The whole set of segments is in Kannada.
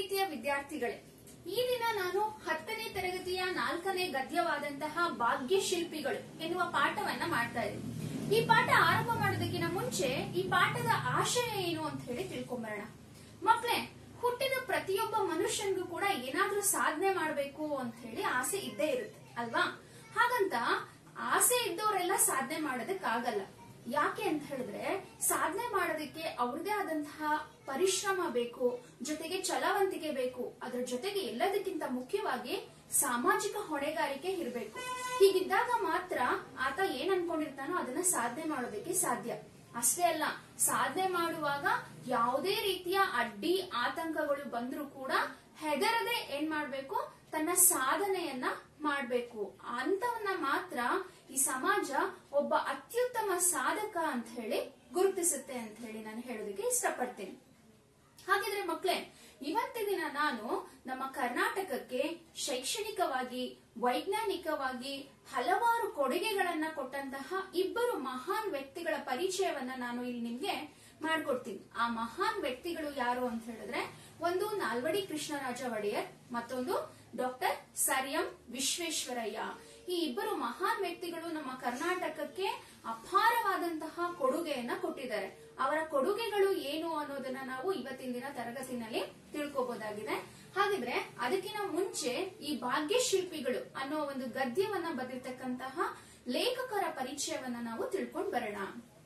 ಪ್ರೀತಿಯ ವಿದ್ಯಾರ್ಥಿಗಳೇ ಈ ದಿನ ನಾನು ಹತ್ತನೇ ತರಗತಿಯ ನಾಲ್ಕನೇ ಗದ್ಯವಾದಂತಹ ಭಾಗ್ಯಶಿಲ್ಪಿಗಳು ಎನ್ನುವ ಪಾಠವನ್ನ ಮಾಡ್ತಾ ಇದ್ದೀನಿ ಈ ಪಾಠ ಆರಂಭ ಮಾಡೋದಕ್ಕಿಂತ ಮುಂಚೆ ಈ ಪಾಠದ ಆಶಯ ಏನು ಅಂತ ಹೇಳಿ ತಿಳ್ಕೊಂಬರೋಣ ಮಕ್ಳೇ ಹುಟ್ಟಿದ ಪ್ರತಿಯೊಬ್ಬ ಮನುಷ್ಯನ್ಗೂ ಕೂಡ ಏನಾದ್ರೂ ಸಾಧನೆ ಮಾಡ್ಬೇಕು ಅಂತ ಹೇಳಿ ಆಸೆ ಇದ್ದೇ ಇರುತ್ತೆ ಅಲ್ವಾ ಹಾಗಂತ ಆಸೆ ಇದ್ದವರೆಲ್ಲ ಸಾಧನೆ ಮಾಡೋದಕ್ಕಾಗಲ್ಲ ಯಾಕೆ ಅಂತ ಹೇಳಿದ್ರೆ ಸಾಧನೆ ಮಾಡೋದಕ್ಕೆ ಅವ್ರದೇ ಆದಂತಹ ಪರಿಶ್ರಮ ಬೇಕು ಜೊತೆಗೆ ಛಲವಂತಿಕೆ ಬೇಕು ಅದ್ರ ಜೊತೆಗೆ ಎಲ್ಲದಕ್ಕಿಂತ ಮುಖ್ಯವಾಗಿ ಸಾಮಾಜಿಕ ಹೊಣೆಗಾರಿಕೆ ಇರಬೇಕು ಹೀಗಿದ್ದಾಗ ಮಾತ್ರ ಆತ ಏನ್ ಅನ್ಕೊಂಡಿರ್ತಾನೋ ಅದನ್ನ ಸಾಧನೆ ಮಾಡೋದಕ್ಕೆ ಸಾಧ್ಯ ಅಷ್ಟೇ ಅಲ್ಲ ಸಾಧನೆ ಮಾಡುವಾಗ ಯಾವುದೇ ರೀತಿಯ ಅಡ್ಡಿ ಆತಂಕಗಳು ಬಂದ್ರೂ ಕೂಡ ಹೆದರದೆ ಏನ್ ಮಾಡ್ಬೇಕು ತನ್ನ ಸಾಧನೆಯನ್ನ ಮಾಡ್ಬೇಕು ಅಂತವನ್ನ ಮಾತ್ರ ಈ ಸಮಾಜ ಒಬ್ಬ ಅತ್ಯುತ್ತಮ ಸಾಧಕ ಅಂತ ಹೇಳಿ ಗುರುತಿಸುತ್ತೆ ಅಂತ ಹೇಳಿ ನಾನು ಹೇಳೋದಕ್ಕೆ ಇಷ್ಟಪಡ್ತೀನಿ ಹಾಗಿದ್ರೆ ಮಕ್ಕಳೇ ಇವತ್ತಿನ ದಿನ ನಾನು ನಮ್ಮ ಕರ್ನಾಟಕಕ್ಕೆ ಶೈಕ್ಷಣಿಕವಾಗಿ ವೈಜ್ಞಾನಿಕವಾಗಿ ಹಲವಾರು ಕೊಡುಗೆಗಳನ್ನ ಕೊಟ್ಟಂತಹ ಇಬ್ಬರು ಮಹಾನ್ ವ್ಯಕ್ತಿಗಳ ಪರಿಚಯವನ್ನ ನಾನು ಇಲ್ಲಿ ನಿಮ್ಗೆ ಮಾಡ್ಕೊಡ್ತೀನಿ ಆ ಮಹಾನ್ ವ್ಯಕ್ತಿಗಳು ಯಾರು ಅಂತ ಹೇಳಿದ್ರೆ ಒಂದು ನಾಲ್ವಡಿ ಕೃಷ್ಣರಾಜ ಒಡೆಯರ್ ಮತ್ತೊಂದು ಡಾಕ್ಟರ್ ಸರ್ ಎಂ ವಿಶ್ವೇಶ್ವರಯ್ಯ ಈ ಇಬ್ಬರು ಮಹಾನ್ ವ್ಯಕ್ತಿಗಳು ನಮ್ಮ ಕರ್ನಾಟಕಕ್ಕೆ ಅಪಾರವಾದಂತಹ ಕೊಡುಗೆಯನ್ನ ಕೊಟ್ಟಿದ್ದಾರೆ ಅವರ ಕೊಡುಗೆಗಳು ಏನು ಅನ್ನೋದನ್ನ ನಾವು ಇವತ್ತಿನ ದಿನ ತರಗತಿನಲ್ಲಿ ತಿಳ್ಕೋಬಹುದಾಗಿದೆ ಹಾಗಿದ್ರೆ ಅದಕ್ಕಿಂತ ಮುಂಚೆ ಈ ಭಾಗ್ಯಶಿಲ್ಪಿಗಳು ಅನ್ನೋ ಒಂದು ಗದ್ಯವನ್ನ ಬರೆದಿರ್ತಕ್ಕಂತಹ ಲೇಖಕರ ಪರಿಚಯವನ್ನ ನಾವು ತಿಳ್ಕೊಂಡ್ ಬರೋಣ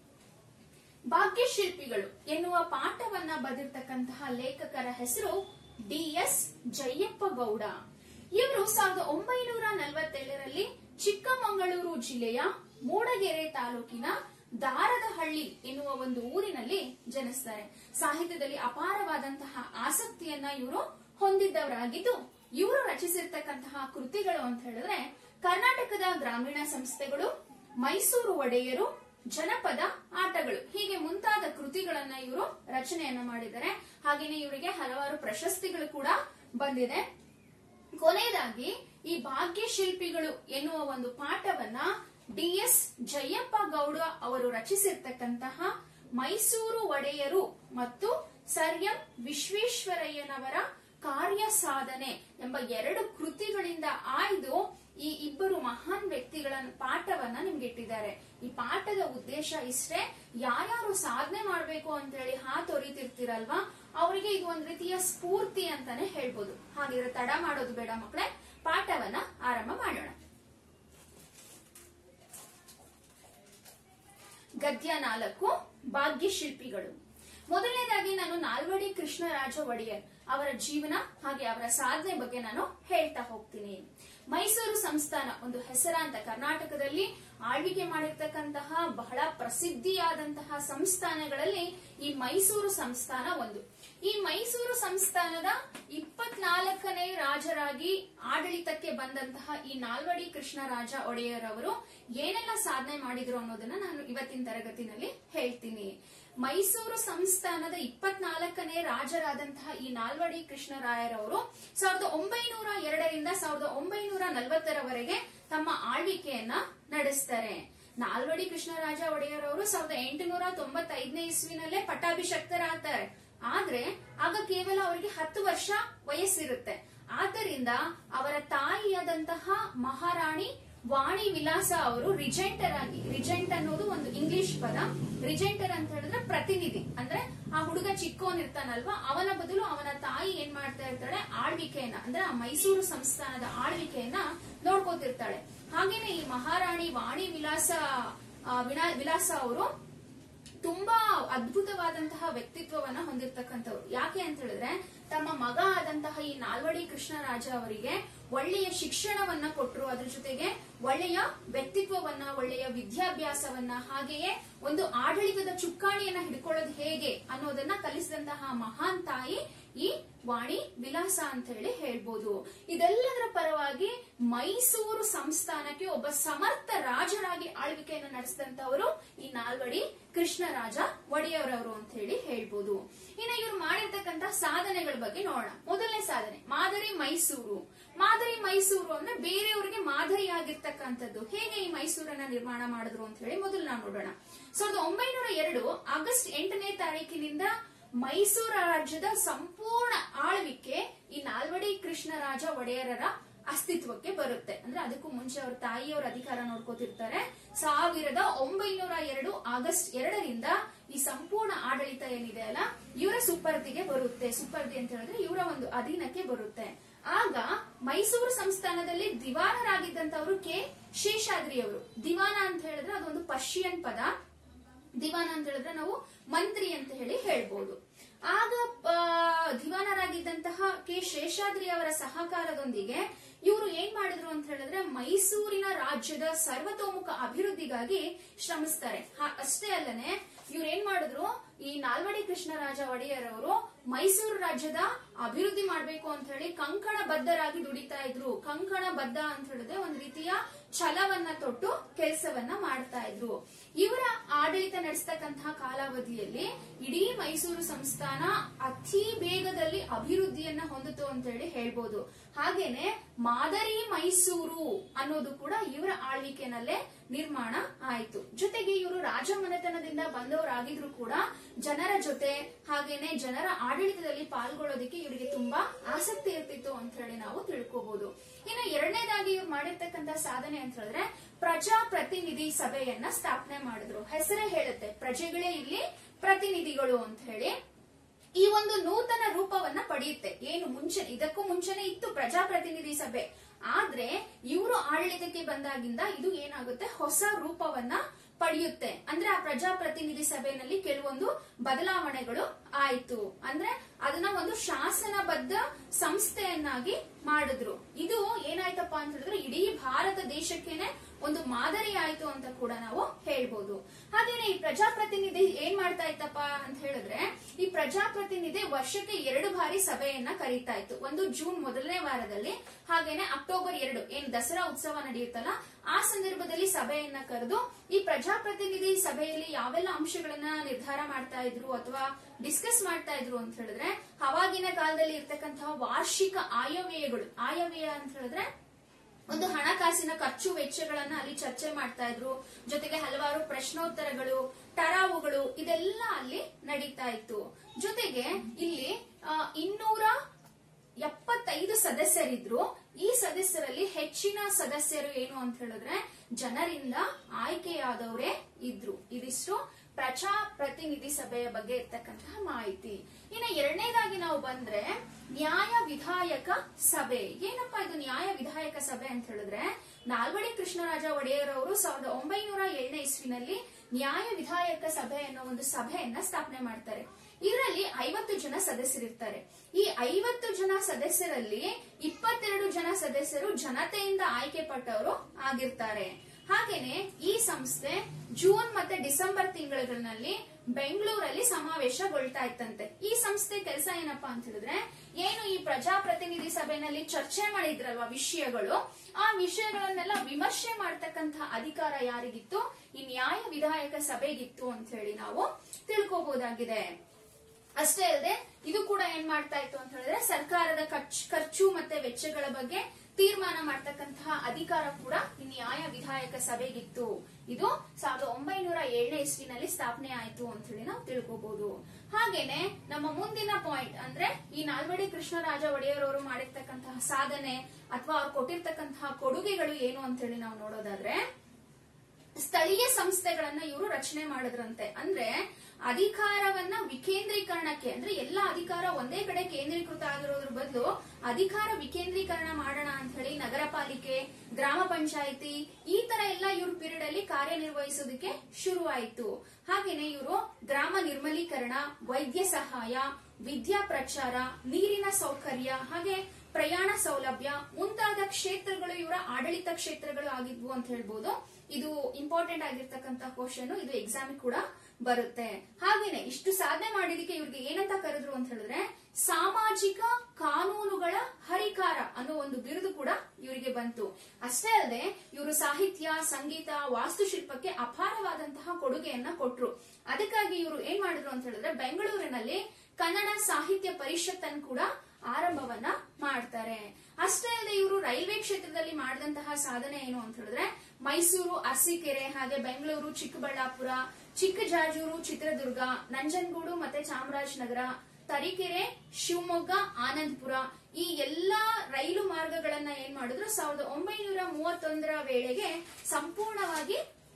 ಭಾಗ್ಯಶಿಲ್ಪಿಗಳು ಎನ್ನುವ ಪಾಠವನ್ನ ಬರೆದಿರ್ತಕ್ಕಂತಹ ಲೇಖಕರ ಹೆಸರು ಡಿ ಎಸ್ ಜಯ್ಯಪ್ಪ ಗೌಡ ಇವರು ಸಾವಿರದ ಒಂಬೈನೂರ ನಲವತ್ತೇಳರಲ್ಲಿ ಚಿಕ್ಕಮಗಳೂರು ಜಿಲ್ಲೆಯ ಮೂಡಗೆರೆ ತಾಲೂಕಿನ ದಾರದಹಳ್ಳಿ ಎನ್ನುವ ಒಂದು ಊರಿನಲ್ಲಿ ಜನಿಸ್ತಾರೆ ಸಾಹಿತ್ಯದಲ್ಲಿ ಅಪಾರವಾದಂತಹ ಆಸಕ್ತಿಯನ್ನ ಇವರು ಹೊಂದಿದ್ದವರಾಗಿದ್ದು ಇವರು ರಚಿಸಿರ್ತಕ್ಕಂತಹ ಕೃತಿಗಳು ಅಂತ ಹೇಳಿದ್ರೆ ಕರ್ನಾಟಕದ ಗ್ರಾಮೀಣ ಸಂಸ್ಥೆಗಳು ಮೈಸೂರು ಒಡೆಯರು ಜನಪದ ಆಟಗಳು ಹೀಗೆ ಮುಂತಾದ ಕೃತಿಗಳನ್ನ ಇವರು ರಚನೆಯನ್ನ ಮಾಡಿದ್ದಾರೆ ಹಾಗೇನೆ ಇವರಿಗೆ ಹಲವಾರು ಪ್ರಶಸ್ತಿಗಳು ಕೂಡ ಬಂದಿದೆ ಕೊನೆಯದಾಗಿ ಈ ಭಾಗ್ಯಶಿಲ್ಪಿಗಳು ಎನ್ನುವ ಒಂದು ಪಾಠವನ್ನ ಡಿ ಎಸ್ ಜಯ್ಯಪ್ಪ ಗೌಡ ಅವರು ರಚಿಸಿರ್ತಕ್ಕಂತಹ ಮೈಸೂರು ಒಡೆಯರು ಮತ್ತು ಸರ್ ಎಂ ವಿಶ್ವೇಶ್ವರಯ್ಯನವರ ಕಾರ್ಯ ಸಾಧನೆ ಎಂಬ ಎರಡು ಕೃತಿಗಳಿಂದ ಆಯ್ದು ಈ ಇಬ್ಬರು ಮಹಾನ್ ವ್ಯಕ್ತಿಗಳ ಪಾಠವನ್ನ ನಿಮ್ಗೆ ಇಟ್ಟಿದ್ದಾರೆ ಈ ಪಾಠದ ಉದ್ದೇಶ ಇಷ್ಟೇ ಯಾರ್ಯಾರು ಸಾಧನೆ ಮಾಡ್ಬೇಕು ಅಂತ ಹೇಳಿ ಹಾತೊರಿತಿರ್ತೀರಲ್ವಾ ಅವರಿಗೆ ಇದು ಒಂದ್ ರೀತಿಯ ಸ್ಫೂರ್ತಿ ಅಂತಾನೆ ಹೇಳ್ಬೋದು ಹಾಗಿದ್ರೆ ತಡ ಮಾಡೋದು ಬೇಡ ಮಕ್ಕಳೇ ಪಾಠವನ್ನ ಆರಂಭ ಮಾಡೋಣ ಗದ್ಯ ನಾಲ್ಕು ಭಾಗ್ಯಶಿಲ್ಪಿಗಳು ಮೊದಲನೇದಾಗಿ ನಾನು ನಾಲ್ವಡಿ ಕೃಷ್ಣರಾಜ ಒಡೆಯರ್ ಅವರ ಜೀವನ ಹಾಗೆ ಅವರ ಸಾಧನೆ ಬಗ್ಗೆ ನಾನು ಹೇಳ್ತಾ ಹೋಗ್ತೀನಿ ಮೈಸೂರು ಸಂಸ್ಥಾನ ಒಂದು ಹೆಸರಾಂತ ಕರ್ನಾಟಕದಲ್ಲಿ ಆಳ್ವಿಕೆ ಮಾಡಿರ್ತಕ್ಕಂತಹ ಬಹಳ ಪ್ರಸಿದ್ಧಿಯಾದಂತಹ ಸಂಸ್ಥಾನಗಳಲ್ಲಿ ಈ ಮೈಸೂರು ಸಂಸ್ಥಾನ ಒಂದು ಈ ಮೈಸೂರು ಸಂಸ್ಥಾನದ ಇಪ್ಪತ್ನಾಲ್ಕನೇ ರಾಜರಾಗಿ ಆಡಳಿತಕ್ಕೆ ಬಂದಂತಹ ಈ ನಾಲ್ವಡಿ ಕೃಷ್ಣರಾಜ ಒಡೆಯರ್ ಅವರು ಏನೆಲ್ಲ ಸಾಧನೆ ಮಾಡಿದ್ರು ಅನ್ನೋದನ್ನ ನಾನು ಇವತ್ತಿನ ತರಗತಿನಲ್ಲಿ ಹೇಳ್ತೀನಿ ಮೈಸೂರು ಸಂಸ್ಥಾನದ ಇಪ್ಪತ್ನಾಲ್ಕನೇ ರಾಜರಾದಂತಹ ಈ ನಾಲ್ವಡಿ ಕೃಷ್ಣರಾಯರವರು ಸಾವಿರದ ಒಂಬೈನೂರ ಎರಡರಿಂದ ಸಾವಿರದ ಒಂಬೈನೂರ ನಲವತ್ತರವರೆಗೆ ತಮ್ಮ ಆಳ್ವಿಕೆಯನ್ನ ನಡೆಸ್ತಾರೆ ನಾಲ್ವಡಿ ಕೃಷ್ಣರಾಜ ಒಡೆಯರ್ ಅವರು ಸಾವಿರದ ಎಂಟುನೂರ ತೊಂಬತ್ತೈದನೇ ಇಸ್ವಿನಲ್ಲೇ ಪಟ್ಟಾಭಿಷಕ್ತರಾಗ್ತಾರೆ ಆದ್ರೆ ಆಗ ಕೇವಲ ಅವರಿಗೆ ಹತ್ತು ವರ್ಷ ವಯಸ್ಸಿರುತ್ತೆ ಆದ್ದರಿಂದ ಅವರ ತಾಯಿಯಾದಂತಹ ಮಹಾರಾಣಿ ವಾಣಿ ವಿಲಾಸ ಅವರು ರಿಜೆಂಟರ್ ಆಗಿ ರಿಜೆಂಟ್ ಅನ್ನೋದು ಒಂದು ಇಂಗ್ಲಿಷ್ ಪದ ರಿಜೆಂಟರ್ ಅಂತ ಹೇಳಿದ್ರೆ ಪ್ರತಿನಿಧಿ ಅಂದ್ರೆ ಆ ಹುಡುಗ ಚಿಕ್ಕವನಿರ್ತಾನಲ್ವಾ ಅವನ ಬದಲು ಅವನ ತಾಯಿ ಏನ್ ಮಾಡ್ತಾ ಇರ್ತಾಳೆ ಆಳ್ವಿಕೆಯನ್ನ ಅಂದ್ರೆ ಆ ಮೈಸೂರು ಸಂಸ್ಥಾನದ ಆಳ್ವಿಕೆಯನ್ನ ನೋಡ್ಕೋತಿರ್ತಾಳೆ ಹಾಗೇನೆ ಈ ಮಹಾರಾಣಿ ವಾಣಿ ವಿಲಾಸ ಆ, ವಿನಾ- ವಿಲಾಸ ಅವರು ತುಂಬಾ ಅದ್ಭುತವಾದಂತಹ ವ್ಯಕ್ತಿತ್ವವನ್ನ ಹೊಂದಿರತಕ್ಕಂಥವ್ರು ಯಾಕೆ ಅಂತ ಹೇಳಿದ್ರೆ ತಮ್ಮ ಮಗ ಆದಂತಹ ಈ ನಾಲ್ವಡಿ ಕೃಷ್ಣರಾಜ ಅವರಿಗೆ ಒಳ್ಳೆಯ ಶಿಕ್ಷಣವನ್ನ ಕೊಟ್ಟರು ಅದ್ರ ಜೊತೆಗೆ ಒಳ್ಳೆಯ ವ್ಯಕ್ತಿತ್ವವನ್ನ ಒಳ್ಳೆಯ ವಿದ್ಯಾಭ್ಯಾಸವನ್ನ ಹಾಗೆಯೇ ಒಂದು ಆಡಳಿತದ ಚುಕ್ಕಾಣಿಯನ್ನ ಹಿಡ್ಕೊಳ್ಳೋದು ಹೇಗೆ ಅನ್ನೋದನ್ನ ಕಲಿಸಿದಂತಹ ಮಹಾನ್ ತಾಯಿ ಈ ವಾಣಿ ವಿಲಾಸ ಅಂತ ಹೇಳಿ ಹೇಳ್ಬೋದು ಇದೆಲ್ಲದರ ಪರವಾಗಿ ಮೈಸೂರು ಸಂಸ್ಥಾನಕ್ಕೆ ಒಬ್ಬ ಸಮರ್ಥ ರಾಜರಾಗಿ ಆಳ್ವಿಕೆಯನ್ನು ನಡೆಸಿದಂತವರು ಈ ನಾಲ್ವಡಿ ಕೃಷ್ಣರಾಜ ಒಡೆಯವರವರು ಅಂತ ಹೇಳಿ ಹೇಳ್ಬೋದು ಇನ್ನು ಇವರು ಮಾಡಿರ್ತಕ್ಕಂತ ಸಾಧನೆಗಳ ಬಗ್ಗೆ ನೋಡೋಣ ಮೊದಲನೇ ಸಾಧನೆ ಮಾದರಿ ಮೈಸೂರು ಮಾದರಿ ಮೈಸೂರು ಅಂದ್ರೆ ಬೇರೆಯವರಿಗೆ ಮಾದರಿ ಆಗಿರ್ತಕ್ಕಂಥದ್ದು ಹೇಗೆ ಈ ಮೈಸೂರನ್ನ ನಿರ್ಮಾಣ ಮಾಡಿದ್ರು ಅಂತ ಹೇಳಿ ಮೊದಲು ನಾವು ನೋಡೋಣ ಸಾವಿರದ ಒಂಬೈನೂರ ಎರಡು ಆಗಸ್ಟ್ ಎಂಟನೇ ತಾರೀಕಿನಿಂದ ಮೈಸೂರು ರಾಜ್ಯದ ಸಂಪೂರ್ಣ ಆಳ್ವಿಕೆ ಈ ನಾಲ್ವಡಿ ಕೃಷ್ಣರಾಜ ಒಡೆಯರರ ಅಸ್ತಿತ್ವಕ್ಕೆ ಬರುತ್ತೆ ಅಂದ್ರೆ ಅದಕ್ಕೂ ಮುಂಚೆ ಅವ್ರ ತಾಯಿಯವರ ಅಧಿಕಾರ ನೋಡ್ಕೋತಿರ್ತಾರೆ ಸಾವಿರದ ಒಂಬೈನೂರ ಎರಡು ಆಗಸ್ಟ್ ಎರಡರಿಂದ ಈ ಸಂಪೂರ್ಣ ಆಡಳಿತ ಏನಿದೆ ಅಲ್ಲ ಇವರ ಸುಪರ್ದಿಗೆ ಬರುತ್ತೆ ಸುಪರ್ದಿ ಅಂತ ಹೇಳಿದ್ರೆ ಇವರ ಒಂದು ಅಧೀನಕ್ಕೆ ಬರುತ್ತೆ ಆಗ ಮೈಸೂರು ಸಂಸ್ಥಾನದಲ್ಲಿ ದಿವಾನರಾಗಿದ್ದಂತವರು ಕೆ ಶೇಷಾದ್ರಿ ಅವರು ದಿವಾನ ಅಂತ ಹೇಳಿದ್ರೆ ಅದೊಂದು ಪರ್ಷಿಯನ್ ಪದ ದಿವಾನ ಅಂತ ಹೇಳಿದ್ರೆ ನಾವು ಮಂತ್ರಿ ಅಂತ ಹೇಳಿ ಹೇಳ್ಬೋದು ಆಗ ಆ, ದಿವಾನರಾಗಿದ್ದಂತಹ ಕೆ ಶೇಷಾದ್ರಿ ಅವರ ಸಹಕಾರದೊಂದಿಗೆ ಇವರು ಏನ್ ಮಾಡಿದ್ರು ಅಂತ ಹೇಳಿದ್ರೆ ಮೈಸೂರಿನ ರಾಜ್ಯದ ಸರ್ವತೋಮುಖ ಅಭಿವೃದ್ಧಿಗಾಗಿ ಶ್ರಮಿಸ್ತಾರೆ ಹಾ- ಅಷ್ಟೇ ಅಲ್ಲದೆ ಇವ್ರು ಏನ್ ಮಾಡಿದ್ರು ಈ ನಾಲ್ವಡಿ ಕೃಷ್ಣರಾಜ ಒಡೆಯರ್ ಅವರು ಮೈಸೂರು ರಾಜ್ಯದ ಅಭಿವೃದ್ಧಿ ಮಾಡ್ಬೇಕು ಅಂತ ಹೇಳಿ ಕಂಕಣ ಬದ್ಧರಾಗಿ ದುಡಿತಾ ಇದ್ರು ಕಂಕಣ ಬದ್ಧ ಅಂತ ಹೇಳಿದ್ರೆ ಒಂದ್ ರೀತಿಯ ಛಲವನ್ನ ತೊಟ್ಟು ಕೆಲಸವನ್ನ ಮಾಡ್ತಾ ಇದ್ರು ಇವರ ಆಡಳಿತ ನಡೆಸ್ತಕ್ಕಂತಹ ಕಾಲಾವಧಿಯಲ್ಲಿ ಇಡೀ ಮೈಸೂರು ಸಂಸ್ಥಾನ ಅತಿ ಬೇಗದಲ್ಲಿ ಅಭಿವೃದ್ಧಿಯನ್ನ ಹೊಂದಿತು ಅಂತ ಹೇಳಿ ಹೇಳ್ಬೋದು ಹಾಗೇನೆ ಮಾದರಿ ಮೈಸೂರು ಅನ್ನೋದು ಕೂಡ ಇವರ ಆಳ್ವಿಕೆನಲ್ಲೇ ನಿರ್ಮಾಣ ಆಯಿತು ಜೊತೆಗೆ ಇವರು ರಾಜಮನೆತನದಿಂದ ಬಂದವರಾಗಿದ್ರು ಕೂಡ ಜನರ ಜೊತೆ ಹಾಗೇನೆ ಜನರ ಆಡಳಿತದಲ್ಲಿ ಪಾಲ್ಗೊಳ್ಳೋದಕ್ಕೆ ಇವರಿಗೆ ತುಂಬಾ ಆಸಕ್ತಿ ಇರ್ತಿತ್ತು ಅಂತ ಹೇಳಿ ನಾವು ತಿಳ್ಕೋಬಹುದು ಇನ್ನು ಎರಡನೇದಾಗಿ ಇವ್ರು ಮಾಡಿರ್ತಕ್ಕಂತ ಸಾಧನೆ ಅಂತ ಹೇಳಿದ್ರೆ ಪ್ರಜಾಪ್ರತಿನಿಧಿ ಸಭೆಯನ್ನ ಸ್ಥಾಪನೆ ಮಾಡಿದ್ರು ಹೆಸರೇ ಹೇಳುತ್ತೆ ಪ್ರಜೆಗಳೇ ಇಲ್ಲಿ ಪ್ರತಿನಿಧಿಗಳು ಅಂತ ಹೇಳಿ ಈ ಒಂದು ನೂತನ ರೂಪವನ್ನ ಪಡೆಯುತ್ತೆ ಏನು ಮುಂಚೆ ಇದಕ್ಕೂ ಮುಂಚೆನೆ ಇತ್ತು ಪ್ರಜಾಪ್ರತಿನಿಧಿ ಸಭೆ ಆದ್ರೆ ಇವರು ಆಡಳಿತಕ್ಕೆ ಬಂದಾಗಿಂದ ಇದು ಏನಾಗುತ್ತೆ ಹೊಸ ರೂಪವನ್ನ ಪಡೆಯುತ್ತೆ ಅಂದ್ರೆ ಆ ಪ್ರಜಾಪ್ರತಿನಿಧಿ ಸಭೆಯಲ್ಲಿ ಕೆಲವೊಂದು ಬದಲಾವಣೆಗಳು ಆಯ್ತು ಅಂದ್ರೆ ಅದನ್ನ ಒಂದು ಶಾಸನಬದ್ಧ ಸಂಸ್ಥೆಯನ್ನಾಗಿ ಮಾಡಿದ್ರು ಇದು ಏನಾಯ್ತಪ್ಪ ಅಂತ ಹೇಳಿದ್ರೆ ಇಡೀ ಭಾರತ ದೇಶಕ್ಕೇನೆ ಒಂದು ಮಾದರಿ ಆಯ್ತು ಅಂತ ಕೂಡ ನಾವು ಹೇಳ್ಬೋದು ಹಾಗೇನೆ ಈ ಪ್ರಜಾಪ್ರತಿನಿಧಿ ಏನ್ ಮಾಡ್ತಾ ಇತ್ತಪ್ಪ ಅಂತ ಹೇಳಿದ್ರೆ ಈ ಪ್ರಜಾಪ್ರತಿನಿಧಿ ವರ್ಷಕ್ಕೆ ಎರಡು ಬಾರಿ ಸಭೆಯನ್ನ ಕರೀತಾ ಇತ್ತು ಒಂದು ಜೂನ್ ಮೊದಲನೇ ವಾರದಲ್ಲಿ ಹಾಗೇನೆ ಅಕ್ಟೋಬರ್ ಎರಡು ಏನ್ ದಸರಾ ಉತ್ಸವ ನಡೆಯುತ್ತಲ್ಲ ಆ ಸಂದರ್ಭದಲ್ಲಿ ಸಭೆಯನ್ನ ಕರೆದು ಈ ಪ್ರಜಾಪ್ರತಿನಿಧಿ ಸಭೆಯಲ್ಲಿ ಯಾವೆಲ್ಲ ಅಂಶಗಳನ್ನ ನಿರ್ಧಾರ ಮಾಡ್ತಾ ಇದ್ರು ಅಥವಾ ಡಿಸ್ಕಸ್ ಮಾಡ್ತಾ ಇದ್ರು ಅಂತ ಹೇಳಿದ್ರೆ ಅವಾಗಿನ ಕಾಲದಲ್ಲಿ ಇರ್ತಕ್ಕಂತಹ ವಾರ್ಷಿಕ ಆಯವ್ಯಯಗಳು ಆಯವ್ಯಯ ಅಂತ ಹೇಳಿದ್ರೆ ಒಂದು ಹಣಕಾಸಿನ ಖರ್ಚು ವೆಚ್ಚಗಳನ್ನ ಅಲ್ಲಿ ಚರ್ಚೆ ಮಾಡ್ತಾ ಇದ್ರು ಜೊತೆಗೆ ಹಲವಾರು ಪ್ರಶ್ನೋತ್ತರಗಳು ಟರಾವುಗಳು ಇದೆಲ್ಲ ಅಲ್ಲಿ ನಡೀತಾ ಇತ್ತು ಜೊತೆಗೆ ಇಲ್ಲಿ ಆ, ಇನ್ನೂರ ಎಪ್ಪತ್ತೈದು ಸದಸ್ಯರಿದ್ರು ಈ ಸದಸ್ಯರಲ್ಲಿ ಹೆಚ್ಚಿನ ಸದಸ್ಯರು ಏನು ಅಂತ ಹೇಳಿದ್ರೆ ಜನರಿಂದ ಆಯ್ಕೆಯಾದವರೇ ಇದ್ರು ಇದಿಷ್ಟು ಪ್ರಜಾಪ್ರತಿನಿಧಿ ಸಭೆಯ ಬಗ್ಗೆ ಇರ್ತಕ್ಕಂತಹ ಮಾಹಿತಿ ಇನ್ನು ಎರಡನೇದಾಗಿ ನಾವು ಬಂದ್ರೆ ನ್ಯಾಯ ವಿಧಾಯಕ ಸಭೆ ಏನಪ್ಪಾ ಇದು ನ್ಯಾಯ ವಿಧಾಯಕ ಸಭೆ ಅಂತ ಹೇಳಿದ್ರೆ ನಾಲ್ವಡಿ ಕೃಷ್ಣರಾಜ ಒಡೆಯರ್ ಅವರು ಸಾವಿರದ ಒಂಬೈನೂರ ಏಳನೇ ಇಸ್ವಿನಲ್ಲಿ ನ್ಯಾಯ ವಿಧಾಯಕ ಸಭೆ ಅನ್ನೋ ಒಂದು ಸಭೆಯನ್ನ ಸ್ಥಾಪನೆ ಮಾಡ್ತಾರೆ ಇದರಲ್ಲಿ ಐವತ್ತು ಜನ ಸದಸ್ಯರಿರ್ತಾರೆ ಈ ಐವತ್ತು ಜನ ಸದಸ್ಯರಲ್ಲಿ ಇಪ್ಪತ್ತೆರಡು ಜನ ಸದಸ್ಯರು ಜನತೆಯಿಂದ ಆಯ್ಕೆ ಪಟ್ಟವರು ಆಗಿರ್ತಾರೆ ಹಾಗೇನೆ ಈ ಸಂಸ್ಥೆ ಜೂನ್ ಮತ್ತೆ ಡಿಸೆಂಬರ್ ತಿಂಗಳಲ್ಲಿ ಬೆಂಗಳೂರಲ್ಲಿ ಸಮಾವೇಶಗೊಳ್ತಾ ಇತ್ತಂತೆ ಈ ಸಂಸ್ಥೆ ಕೆಲಸ ಏನಪ್ಪಾ ಅಂತ ಹೇಳಿದ್ರೆ ಏನು ಈ ಪ್ರಜಾಪ್ರತಿನಿಧಿ ಸಭೆಯಲ್ಲಿ ಚರ್ಚೆ ಮಾಡಿದ್ರಲ್ವಾ ವಿಷಯಗಳು ಆ ವಿಷಯಗಳನ್ನೆಲ್ಲ ವಿಮರ್ಶೆ ಮಾಡ್ತಕ್ಕಂತಹ ಅಧಿಕಾರ ಯಾರಿಗಿತ್ತು ಈ ನ್ಯಾಯ ವಿಧಾಯಕ ಸಭೆಗಿತ್ತು ಅಂತ ಹೇಳಿ ನಾವು ತಿಳ್ಕೋಬಹುದಾಗಿದೆ ಅಷ್ಟೇ ಅಲ್ಲದೆ ಇದು ಕೂಡ ಏನ್ ಮಾಡ್ತಾ ಇತ್ತು ಅಂತ ಹೇಳಿದ್ರೆ ಸರ್ಕಾರದ ಖರ್ಚ್- ಖರ್ಚು ಮತ್ತೆ ವೆಚ್ಚಗಳ ಬಗ್ಗೆ ತೀರ್ಮಾನ ಮಾಡ್ತಕ್ಕಂತಹ ಅಧಿಕಾರ ಕೂಡ ಈ ನ್ಯಾಯ ವಿಧಾಯಕ ಸಭೆಗಿತ್ತು ಇದು ಸಾವಿರದ ಒಂಬೈನೂರ ಏಳನೇ ಇಸ್ವಿನಲ್ಲಿ ಸ್ಥಾಪನೆ ಆಯ್ತು ಅಂತ ಹೇಳಿ ನಾವು ತಿಳ್ಕೋಬಹುದು ಹಾಗೇನೆ ನಮ್ಮ ಮುಂದಿನ ಪಾಯಿಂಟ್ ಅಂದ್ರೆ ಈ ನಾಲ್ವಡಿ ಕೃಷ್ಣರಾಜ ಒಡೆಯರ್ ಅವರು ಮಾಡಿರ್ತಕ್ಕಂತಹ ಸಾಧನೆ ಅಥವಾ ಅವ್ರು ಕೊಟ್ಟಿರ್ತಕ್ಕಂತಹ ಕೊಡುಗೆಗಳು ಏನು ಅಂತ ಹೇಳಿ ನಾವು ನೋಡೋದಾದ್ರೆ ಸ್ಥಳೀಯ ಸಂಸ್ಥೆಗಳನ್ನ ಇವರು ರಚನೆ ಮಾಡಿದ್ರಂತೆ ಅಂದ್ರೆ ಅಧಿಕಾರವನ್ನ ವಿಕೇಂದ್ರೀಕರಣಕ್ಕೆ ಅಂದ್ರೆ ಎಲ್ಲ ಅಧಿಕಾರ ಒಂದೇ ಕಡೆ ಕೇಂದ್ರೀಕೃತ ಆಗಿರೋದ್ರ ಬದಲು ಅಧಿಕಾರ ವಿಕೇಂದ್ರೀಕರಣ ಮಾಡೋಣ ಅಂತ ಹೇಳಿ ನಗರ ಪಾಲಿಕೆ ಗ್ರಾಮ ಪಂಚಾಯಿತಿ ಈ ತರ ಎಲ್ಲ ಇವ್ರ ಪೀರಿಯಡ್ ಅಲ್ಲಿ ಕಾರ್ಯನಿರ್ವಹಿಸೋದಕ್ಕೆ ಶುರುವಾಯಿತು ಹಾಗೇನೆ ಇವರು ಗ್ರಾಮ ನಿರ್ಮಲೀಕರಣ ವೈದ್ಯ ಸಹಾಯ ವಿದ್ಯಾ ಪ್ರಚಾರ ನೀರಿನ ಸೌಕರ್ಯ ಹಾಗೆ ಪ್ರಯಾಣ ಸೌಲಭ್ಯ ಮುಂತಾದ ಕ್ಷೇತ್ರಗಳು ಇವರ ಆಡಳಿತ ಕ್ಷೇತ್ರಗಳು ಆಗಿದ್ವು ಅಂತ ಹೇಳ್ಬೋದು ಇದು ಇಂಪಾರ್ಟೆಂಟ್ ಆಗಿರ್ತಕ್ಕಂತ ಕ್ವಶನ್ ಇದು ಎಕ್ಸಾಮ್ ಕೂಡ ಬರುತ್ತೆ ಹಾಗೇನೆ ಇಷ್ಟು ಸಾಧನೆ ಮಾಡಿದಕ್ಕೆ ಇವ್ರಿಗೆ ಏನಂತ ಕರೆದ್ರು ಅಂತ ಹೇಳಿದ್ರೆ ಸಾಮಾಜಿಕ ಕಾನೂನುಗಳ ಹರಿಕಾರ ಅನ್ನೋ ಒಂದು ಬಿರುದು ಕೂಡ ಇವರಿಗೆ ಬಂತು ಅಷ್ಟೇ ಅಲ್ಲದೆ ಇವರು ಸಾಹಿತ್ಯ ಸಂಗೀತ ವಾಸ್ತುಶಿಲ್ಪಕ್ಕೆ ಅಪಾರವಾದಂತಹ ಕೊಡುಗೆಯನ್ನ ಕೊಟ್ರು ಅದಕ್ಕಾಗಿ ಇವರು ಏನ್ ಮಾಡಿದ್ರು ಅಂತ ಹೇಳಿದ್ರೆ ಬೆಂಗಳೂರಿನಲ್ಲಿ ಕನ್ನಡ ಸಾಹಿತ್ಯ ಪರಿಷತ್ ಅನ್ನು ಕೂಡ ಆರಂಭವನ್ನ ಮಾಡ್ತಾರೆ ಅಷ್ಟೇ ಅಲ್ಲದೆ ಇವರು ರೈಲ್ವೆ ಕ್ಷೇತ್ರದಲ್ಲಿ ಮಾಡಿದಂತಹ ಸಾಧನೆ ಏನು ಅಂತ ಹೇಳಿದ್ರೆ ಮೈಸೂರು ಅರಸೀಕೆರೆ ಹಾಗೆ ಬೆಂಗಳೂರು ಚಿಕ್ಕಬಳ್ಳಾಪುರ ಚಿಕ್ಕಜಾಜೂರು ಚಿತ್ರದುರ್ಗ ನಂಜನಗೂಡು ಮತ್ತೆ ಚಾಮರಾಜನಗರ ತರೀಕೆರೆ ಶಿವಮೊಗ್ಗ ಆನಂದಪುರ ಈ ಎಲ್ಲಾ ರೈಲು ಮಾರ್ಗಗಳನ್ನ ಏನ್ ಮಾಡಿದ್ರು ಸಾವಿರದ ಒಂಬೈನೂರ ಮೂವತ್ತೊಂದರ ವೇಳೆಗೆ ಸಂಪೂರ್ಣವಾಗಿ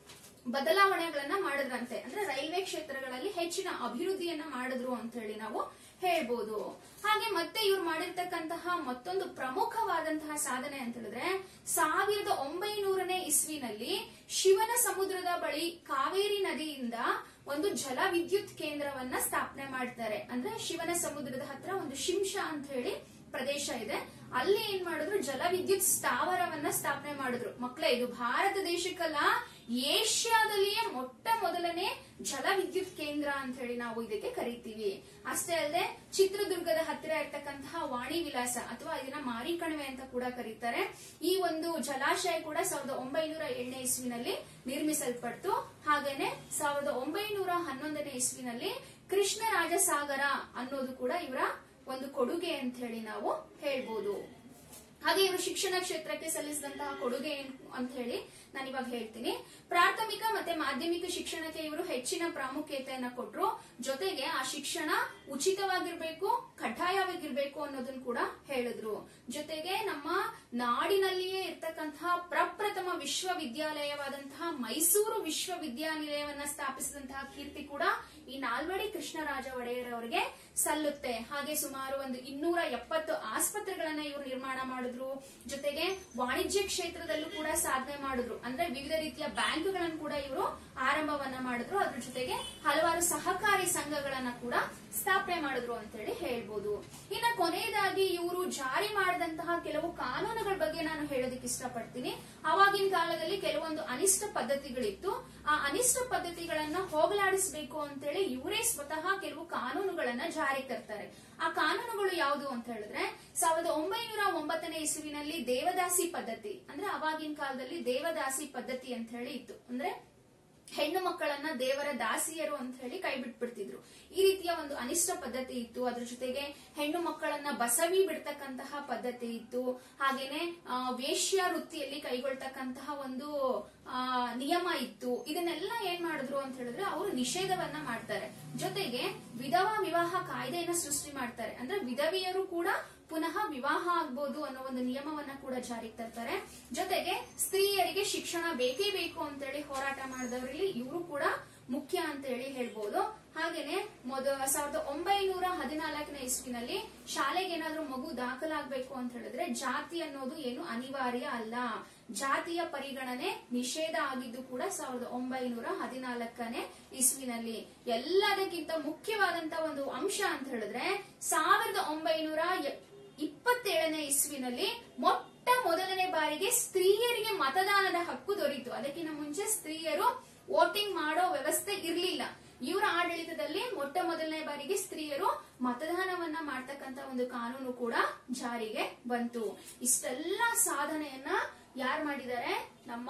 ಬದಲಾವಣೆಗಳನ್ನ ಮಾಡಿದ್ರಂತೆ ಅಂದ್ರೆ ರೈಲ್ವೆ ಕ್ಷೇತ್ರಗಳಲ್ಲಿ ಹೆಚ್ಚಿನ ಅಭಿವೃದ್ಧಿಯನ್ನ ಮಾಡಿದ್ರು ಅಂತ ಹೇಳಿ ನಾವು ಹೇಳ್ಬೋದು ಹಾಗೆ ಮತ್ತೆ ಇವ್ರು ಮಾಡಿರ್ತಕ್ಕಂತಹ ಮತ್ತೊಂದು ಪ್ರಮುಖವಾದಂತಹ ಸಾಧನೆ ಅಂತ ಹೇಳಿದ್ರೆ ಸಾವಿರದ ಒಂಬೈನೂರನೇ ಇಸ್ವಿನಲ್ಲಿ ಶಿವನ ಸಮುದ್ರದ ಬಳಿ ಕಾವೇರಿ ನದಿಯಿಂದ ಒಂದು ಜಲ ವಿದ್ಯುತ್ ಕೇಂದ್ರವನ್ನ ಸ್ಥಾಪನೆ ಮಾಡ್ತಾರೆ ಅಂದ್ರೆ ಶಿವನ ಸಮುದ್ರದ ಹತ್ರ ಒಂದು ಶಿಂಶ ಅಂತ ಹೇಳಿ ಪ್ರದೇಶ ಇದೆ ಅಲ್ಲಿ ಏನ್ ಮಾಡಿದ್ರು ಜಲ ವಿದ್ಯುತ್ ಸ್ಥಾವರವನ್ನ ಸ್ಥಾಪನೆ ಮಾಡಿದ್ರು ಮಕ್ಕಳೇ ಇದು ಭಾರತ ದೇಶಕ್ಕಲ್ಲ ಏಷ್ಯಾದಲ್ಲಿಯೇ ಮೊಟ್ಟ ಮೊದಲನೇ ಜಲ ವಿದ್ಯುತ್ ಕೇಂದ್ರ ಅಂತ ಹೇಳಿ ನಾವು ಇದಕ್ಕೆ ಕರಿತೀವಿ ಅಷ್ಟೇ ಅಲ್ಲದೆ ಚಿತ್ರದುರ್ಗದ ಹತ್ತಿರ ಇರ್ತಕ್ಕಂತಹ ವಾಣಿ ವಿಲಾಸ ಅಥವಾ ಇದನ್ನ ಮಾರಿಕಣಿವೆ ಅಂತ ಕೂಡ ಕರೀತಾರೆ ಈ ಒಂದು ಜಲಾಶಯ ಕೂಡ ಸಾವಿರದ ಒಂಬೈನೂರ ಏಳನೇ ಇಸ್ವಿನಲ್ಲಿ ನಿರ್ಮಿಸಲ್ಪಟ್ಟು ಹಾಗೇನೆ ಸಾವಿರದ ಒಂಬೈನೂರ ಹನ್ನೊಂದನೇ ಇಸ್ವಿನಲ್ಲಿ ಕೃಷ್ಣರಾಜ ಸಾಗರ ಅನ್ನೋದು ಕೂಡ ಇವರ ಒಂದು ಕೊಡುಗೆ ಅಂತ ಹೇಳಿ ನಾವು ಹೇಳ್ಬೋದು ಹಾಗೆ ಇವರು ಶಿಕ್ಷಣ ಕ್ಷೇತ್ರಕ್ಕೆ ಸಲ್ಲಿಸಿದಂತಹ ಕೊಡುಗೆ ಏನ್ ಅಂತ ಹೇಳಿ ನಾನು ಇವಾಗ ಹೇಳ್ತೀನಿ ಪ್ರಾಥಮಿಕ ಮತ್ತೆ ಮಾಧ್ಯಮಿಕ ಶಿಕ್ಷಣಕ್ಕೆ ಇವರು ಹೆಚ್ಚಿನ ಪ್ರಾಮುಖ್ಯತೆಯನ್ನ ಕೊಟ್ರು ಜೊತೆಗೆ ಆ ಶಿಕ್ಷಣ ಉಚಿತವಾಗಿರ್ಬೇಕು ಕಡ್ಡಾಯವಾಗಿರ್ಬೇಕು ಅನ್ನೋದನ್ನ ಕೂಡ ಹೇಳಿದ್ರು ಜೊತೆಗೆ ನಮ್ಮ ನಾಡಿನಲ್ಲಿಯೇ ಇರ್ತಕ್ಕಂತಹ ಪ್ರಪ್ರಥಮ ವಿಶ್ವವಿದ್ಯಾಲಯವಾದಂತಹ ಮೈಸೂರು ವಿಶ್ವವಿದ್ಯಾನಿಲಯವನ್ನ ಸ್ಥಾಪಿಸಿದಂತಹ ಕೀರ್ತಿ ಕೂಡ ಈ ನಾಲ್ವಡಿ ಕೃಷ್ಣರಾಜ ಒಡೆಯರ್ ಅವರಿಗೆ ಸಲ್ಲುತ್ತೆ ಹಾಗೆ ಸುಮಾರು ಒಂದು ಇನ್ನೂರ ಎಪ್ಪತ್ತು ಆಸ್ಪತ್ರೆಗಳನ್ನ ಇವರು ನಿರ್ಮಾಣ ಮಾಡಿದ್ರು ಜೊತೆಗೆ ವಾಣಿಜ್ಯ ಕ್ಷೇತ್ರದಲ್ಲೂ ಕೂಡ ಸಾಧನೆ ಮಾಡಿದ್ರು ಅಂದ್ರೆ ವಿವಿಧ ರೀತಿಯ ಬ್ಯಾಂಕ್ಗಳನ್ನು ಕೂಡ ಇವರು ಆರಂಭವನ್ನ ಮಾಡಿದ್ರು ಅದ್ರ ಜೊತೆಗೆ ಹಲವಾರು ಸಹಕಾರಿ ಸಂಘಗಳನ್ನ ಕೂಡ ಸ್ಥಾಪನೆ ಮಾಡಿದ್ರು ಅಂತ ಹೇಳಿ ಹೇಳ್ಬೋದು ಇನ್ನ ಕೊನೆಯದಾಗಿ ಇವರು ಜಾರಿ ಮಾಡಿದಂತಹ ಕೆಲವು ಕಾನೂನುಗಳ ಬಗ್ಗೆ ನಾನು ಹೇಳೋದಕ್ಕೆ ಇಷ್ಟಪಡ್ತೀನಿ ಅವಾಗಿನ ಕಾಲದಲ್ಲಿ ಕೆಲವೊಂದು ಅನಿಷ್ಟ ಪದ್ಧತಿಗಳಿತ್ತು ಆ ಅನಿಷ್ಟ ಪದ್ಧತಿಗಳನ್ನ ಹೋಗಲಾಡಿಸಬೇಕು ಅಂತೇಳಿ ಇವರೇ ಸ್ವತಃ ಕೆಲವು ಕಾನೂನುಗಳನ್ನ ಜಾರಿ ತರ್ತಾರೆ ಆ ಕಾನೂನುಗಳು ಯಾವುದು ಅಂತ ಹೇಳಿದ್ರೆ ಸಾವಿರದ ಒಂಬೈನೂರ ಒಂಬತ್ತನೇ ಇಸುವಿನಲ್ಲಿ ದೇವದಾಸಿ ಪದ್ಧತಿ ಅಂದ್ರೆ ಅವಾಗಿನ ಕಾಲದಲ್ಲಿ ದೇವದಾಸಿ ಪದ್ಧತಿ ಅಂತ ಹೇಳಿ ಇತ್ತು ಅಂದ್ರೆ ಹೆಣ್ಣು ಮಕ್ಕಳನ್ನ ದೇವರ ದಾಸಿಯರು ಅಂತ ಹೇಳಿ ಕೈ ಬಿಟ್ಬಿಡ್ತಿದ್ರು ಈ ರೀತಿಯ ಒಂದು ಅನಿಷ್ಟ ಪದ್ಧತಿ ಇತ್ತು ಅದ್ರ ಜೊತೆಗೆ ಹೆಣ್ಣು ಮಕ್ಕಳನ್ನ ಬಸವಿ ಬಿಡ್ತಕ್ಕಂತಹ ಪದ್ಧತಿ ಇತ್ತು ಹಾಗೇನೆ ಆ, ವೇಶ್ಯ ವೃತ್ತಿಯಲ್ಲಿ ಕೈಗೊಳ್ತಕ್ಕಂತಹ ಒಂದು ಆ, ನಿಯಮ ಇತ್ತು ಇದನ್ನೆಲ್ಲ ಏನ್ ಮಾಡಿದ್ರು ಅಂತ ಹೇಳಿದ್ರೆ ಅವರು ನಿಷೇಧವನ್ನ ಮಾಡ್ತಾರೆ ಜೊತೆಗೆ ವಿಧವಾ ವಿವಾಹ ಕಾಯ್ದೆಯನ್ನ ಸೃಷ್ಟಿ ಮಾಡ್ತಾರೆ ಅಂದ್ರೆ ವಿಧವೆಯರು ಕೂಡ ಪುನಃ ವಿವಾಹ ಆಗ್ಬೋದು ಅನ್ನೋ ಒಂದು ನಿಯಮವನ್ನ ಕೂಡ ಜಾರಿಗೆ ತರ್ತಾರೆ ಜೊತೆಗೆ ಸ್ತ್ರೀಯರಿಗೆ ಶಿಕ್ಷಣ ಬೇಕೇ ಬೇಕು ಅಂತೇಳಿ ಹೋರಾಟ ಮಾಡಿದವರಲ್ಲಿ ಇವರು ಕೂಡ ಮುಖ್ಯ ಅಂತ ಹೇಳಿ ಹೇಳ್ಬೋದು ಹಾಗೇನೆ ಮೊದ ಸಾವಿರದ ಒಂಬೈನೂರ ಹದಿನಾಲ್ಕನೇ ಇಸ್ವಿನಲ್ಲಿ ಶಾಲೆಗೆ ಏನಾದ್ರೂ ಮಗು ದಾಖಲಾಗಬೇಕು ಅಂತ ಹೇಳಿದ್ರೆ ಜಾತಿ ಅನ್ನೋದು ಏನು ಅನಿವಾರ್ಯ ಅಲ್ಲ ಜಾತಿಯ ಪರಿಗಣನೆ ನಿಷೇಧ ಆಗಿದ್ದು ಕೂಡ ಸಾವಿರದ ಒಂಬೈನೂರ ಹದಿನಾಲ್ಕನೇ ಇಸ್ವಿನಲ್ಲಿ ಎಲ್ಲದಕ್ಕಿಂತ ಮುಖ್ಯವಾದಂತ ಒಂದು ಅಂಶ ಅಂತ ಹೇಳಿದ್ರೆ ಸಾವಿರದ ಒಂಬೈನೂರ ಎ- ಇಪ್ಪತ್ತೇಳನೇ ಇಸ್ವಿನಲ್ಲಿ ಮೊಟ್ಟ ಮೊದಲನೇ ಬಾರಿಗೆ ಸ್ತ್ರೀಯರಿಗೆ ಮತದಾನದ ಹಕ್ಕು ದೊರೆಯಿತು ಅದಕ್ಕಿಂತ ಮುಂಚೆ ಸ್ತ್ರೀಯರು ವೋಟಿಂಗ್ ಮಾಡೋ ವ್ಯವಸ್ಥೆ ಇರಲಿಲ್ಲ ಇವರ ಆಡಳಿತದಲ್ಲಿ ಮೊಟ್ಟ ಮೊದಲನೇ ಬಾರಿಗೆ ಸ್ತ್ರೀಯರು ಮತದಾನವನ್ನ ಮಾಡ್ತಕ್ಕಂತ ಒಂದು ಕಾನೂನು ಕೂಡ ಜಾರಿಗೆ ಬಂತು ಇಷ್ಟೆಲ್ಲ ಸಾಧನೆಯನ್ನ ಯಾರು ಮಾಡಿದ್ದಾರೆ ನಮ್ಮ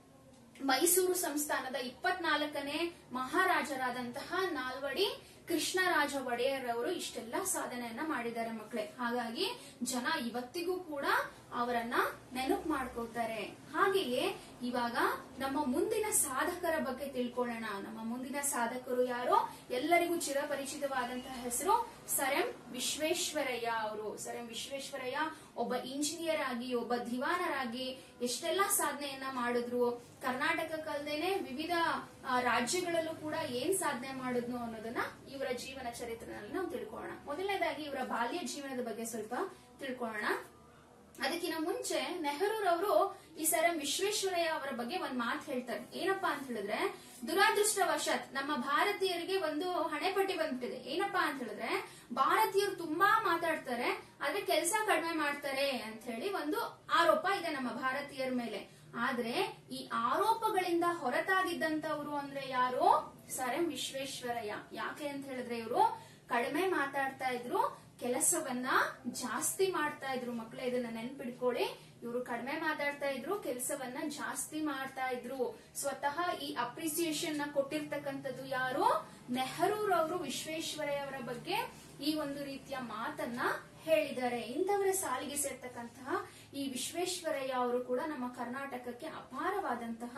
ಮೈಸೂರು ಸಂಸ್ಥಾನದ ಇಪ್ಪತ್ನಾಲ್ಕನೇ ಮಹಾರಾಜರಾದಂತಹ ನಾಲ್ವಡಿ ಕೃಷ್ಣರಾಜ ಒಡೆಯರ್ ಅವರು ಇಷ್ಟೆಲ್ಲ ಸಾಧನೆಯನ್ನ ಮಾಡಿದ್ದಾರೆ ಮಕ್ಕಳೇ ಹಾಗಾಗಿ ಜನ ಇವತ್ತಿಗೂ ಕೂಡ ಅವರನ್ನ ನೆನಪು ಮಾಡ್ಕೋತಾರೆ ಹಾಗೆಯೇ ಇವಾಗ ನಮ್ಮ ಮುಂದಿನ ಸಾಧಕರ ಬಗ್ಗೆ ತಿಳ್ಕೊಳ್ಳೋಣ ನಮ್ಮ ಮುಂದಿನ ಸಾಧಕರು ಯಾರು ಎಲ್ಲರಿಗೂ ಚಿರಪರಿಚಿತವಾದಂತಹ ಹೆಸರು ಸರ್ ಎಂ ವಿಶ್ವೇಶ್ವರಯ್ಯ ಅವರು ಸರ್ ಎಂ ವಿಶ್ವೇಶ್ವರಯ್ಯ ಒಬ್ಬ ಇಂಜಿನಿಯರ್ ಆಗಿ ಒಬ್ಬ ದಿವಾನರಾಗಿ ಎಷ್ಟೆಲ್ಲ ಸಾಧನೆಯನ್ನ ಮಾಡಿದ್ರು ಕರ್ನಾಟಕಕ್ಕಲ್ದೇನೆ ವಿವಿಧ ಆ, ರಾಜ್ಯಗಳಲ್ಲೂ ಕೂಡ ಏನ್ ಸಾಧನೆ ಮಾಡಿದ್ನು ಅನ್ನೋದನ್ನ ಇವರ ಜೀವನ ಚರಿತ್ರೆನಲ್ಲಿ ನಾವು ತಿಳ್ಕೊಳ್ಳೋಣ ಮೊದಲನೇದಾಗಿ ಇವರ ಬಾಲ್ಯ ಜೀವನದ ಬಗ್ಗೆ ಸ್ವಲ್ಪ ತಿಳ್ಕೊಳ್ಳೋಣ ಅದಕ್ಕಿಂತ ಮುಂಚೆ ನೆಹರೂರವರು ಈ ಸರ್ ಎಂ ವಿಶ್ವೇಶ್ವರಯ್ಯ ಅವರ ಬಗ್ಗೆ ಒಂದ್ ಮಾತು ಹೇಳ್ತಾರೆ ಏನಪ್ಪಾ ಅಂತ ಹೇಳಿದ್ರೆ ದುರಾದೃಷ್ಟವಶಾತ್ ನಮ್ಮ ಭಾರತೀಯರಿಗೆ ಒಂದು ಹಣೆಪಟ್ಟಿ ಬಂದ್ಬಿಟ್ಟಿದೆ ಏನಪ್ಪಾ ಅಂತ ಹೇಳಿದ್ರೆ ಭಾರತೀಯರು ತುಂಬಾ ಮಾತಾಡ್ತಾರೆ ಆದ್ರೆ ಕೆಲಸ ಕಡಿಮೆ ಮಾಡ್ತಾರೆ ಅಂತ ಹೇಳಿ ಒಂದು ಆರೋಪ ಇದೆ ನಮ್ಮ ಭಾರತೀಯರ ಮೇಲೆ ಆದ್ರೆ ಈ ಆರೋಪಗಳಿಂದ ಹೊರತಾಗಿದ್ದಂತವ್ರು ಅಂದ್ರೆ ಯಾರು ಸರ್ ಎಂ ವಿಶ್ವೇಶ್ವರಯ್ಯ ಯಾಕೆ ಅಂತ ಹೇಳಿದ್ರೆ ಇವರು ಕಡಿಮೆ ಮಾತಾಡ್ತಾ ಇದ್ರು ಕೆಲಸವನ್ನ ಜಾಸ್ತಿ ಮಾಡ್ತಾ ಇದ್ರು ಮಕ್ಕಳೇ ಇದನ್ನ ನೆನ್ಪಿಡ್ಕೊಳ್ಳಿ ಇವರು ಕಡಿಮೆ ಮಾತಾಡ್ತಾ ಇದ್ರು ಕೆಲಸವನ್ನ ಜಾಸ್ತಿ ಮಾಡ್ತಾ ಇದ್ರು ಸ್ವತಃ ಈ ಅಪ್ರಿಸಿಯೇಷನ್ ನ ಕೊಟ್ಟಿರ್ತಕ್ಕಂಥದ್ದು ಯಾರು ನೆಹರೂರವರು ವಿಶ್ವೇಶ್ವರಯ್ಯ ಅವರ ಬಗ್ಗೆ ಈ ಒಂದು ರೀತಿಯ ಮಾತನ್ನ ಹೇಳಿದ್ದಾರೆ ಇಂಥವರ ಸಾಲಿಗೆ ಸೇರ್ತಕ್ಕಂತಹ ಈ ವಿಶ್ವೇಶ್ವರಯ್ಯ ಅವರು ಕೂಡ ನಮ್ಮ ಕರ್ನಾಟಕಕ್ಕೆ ಅಪಾರವಾದಂತಹ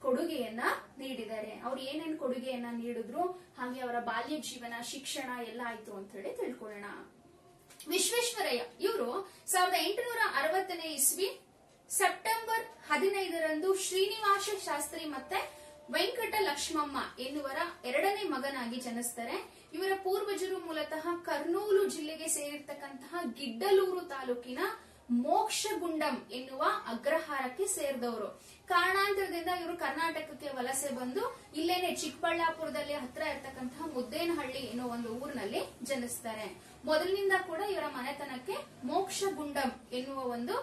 ಕೊಡುಗೆಯನ್ನ ನೀಡಿದ್ದಾರೆ ಅವ್ರು ಏನೇನ್ ಕೊಡುಗೆಯನ್ನ ನೀಡಿದ್ರು ಹಾಗೆ ಅವರ ಬಾಲ್ಯ ಜೀವನ ಶಿಕ್ಷಣ ಎಲ್ಲ ಆಯ್ತು ಅಂತ ಹೇಳಿ ತಿಳ್ಕೊಳ್ಳೋಣ ವಿಶ್ವೇಶ್ವರಯ್ಯ ಇವರು ಸಾವಿರದ ಎಂಟುನೂರ ಅರವತ್ತನೇ ಇಸ್ವಿ ಸೆಪ್ಟೆಂಬರ್ ಹದಿನೈದರಂದು ಶ್ರೀನಿವಾಸ ಶಾಸ್ತ್ರಿ ಮತ್ತೆ ವೆಂಕಟ ಲಕ್ಷ್ಮಮ್ಮ ಎನ್ನುವರ ಎರಡನೇ ಮಗನಾಗಿ ಜನಿಸ್ತಾರೆ ಇವರ ಪೂರ್ವಜರು ಮೂಲತಃ ಕರ್ನೂಲು ಜಿಲ್ಲೆಗೆ ಸೇರಿರ್ತಕ್ಕಂತಹ ಗಿಡ್ಡಲೂರು ತಾಲೂಕಿನ ಮೋಕ್ಷಗುಂಡಂ ಎನ್ನುವ ಅಗ್ರಹಾರಕ್ಕೆ ಸೇರಿದವರು ಕಾರಣಾಂತರದಿಂದ ಇವರು ಕರ್ನಾಟಕಕ್ಕೆ ವಲಸೆ ಬಂದು ಇಲ್ಲೇನೆ ಚಿಕ್ಕಬಳ್ಳಾಪುರದಲ್ಲಿ ಹತ್ರ ಇರ್ತಕ್ಕಂತಹ ಮುದ್ದೇನಹಳ್ಳಿ ಎನ್ನುವ ಒಂದು ಊರಿನಲ್ಲಿ ಜನಿಸ್ತಾರೆ ಮೊದಲಿನಿಂದ ಕೂಡ ಇವರ ಮನೆತನಕ್ಕೆ ಮೋಕ್ಷಗುಂಡಂ ಎನ್ನುವ ಒಂದು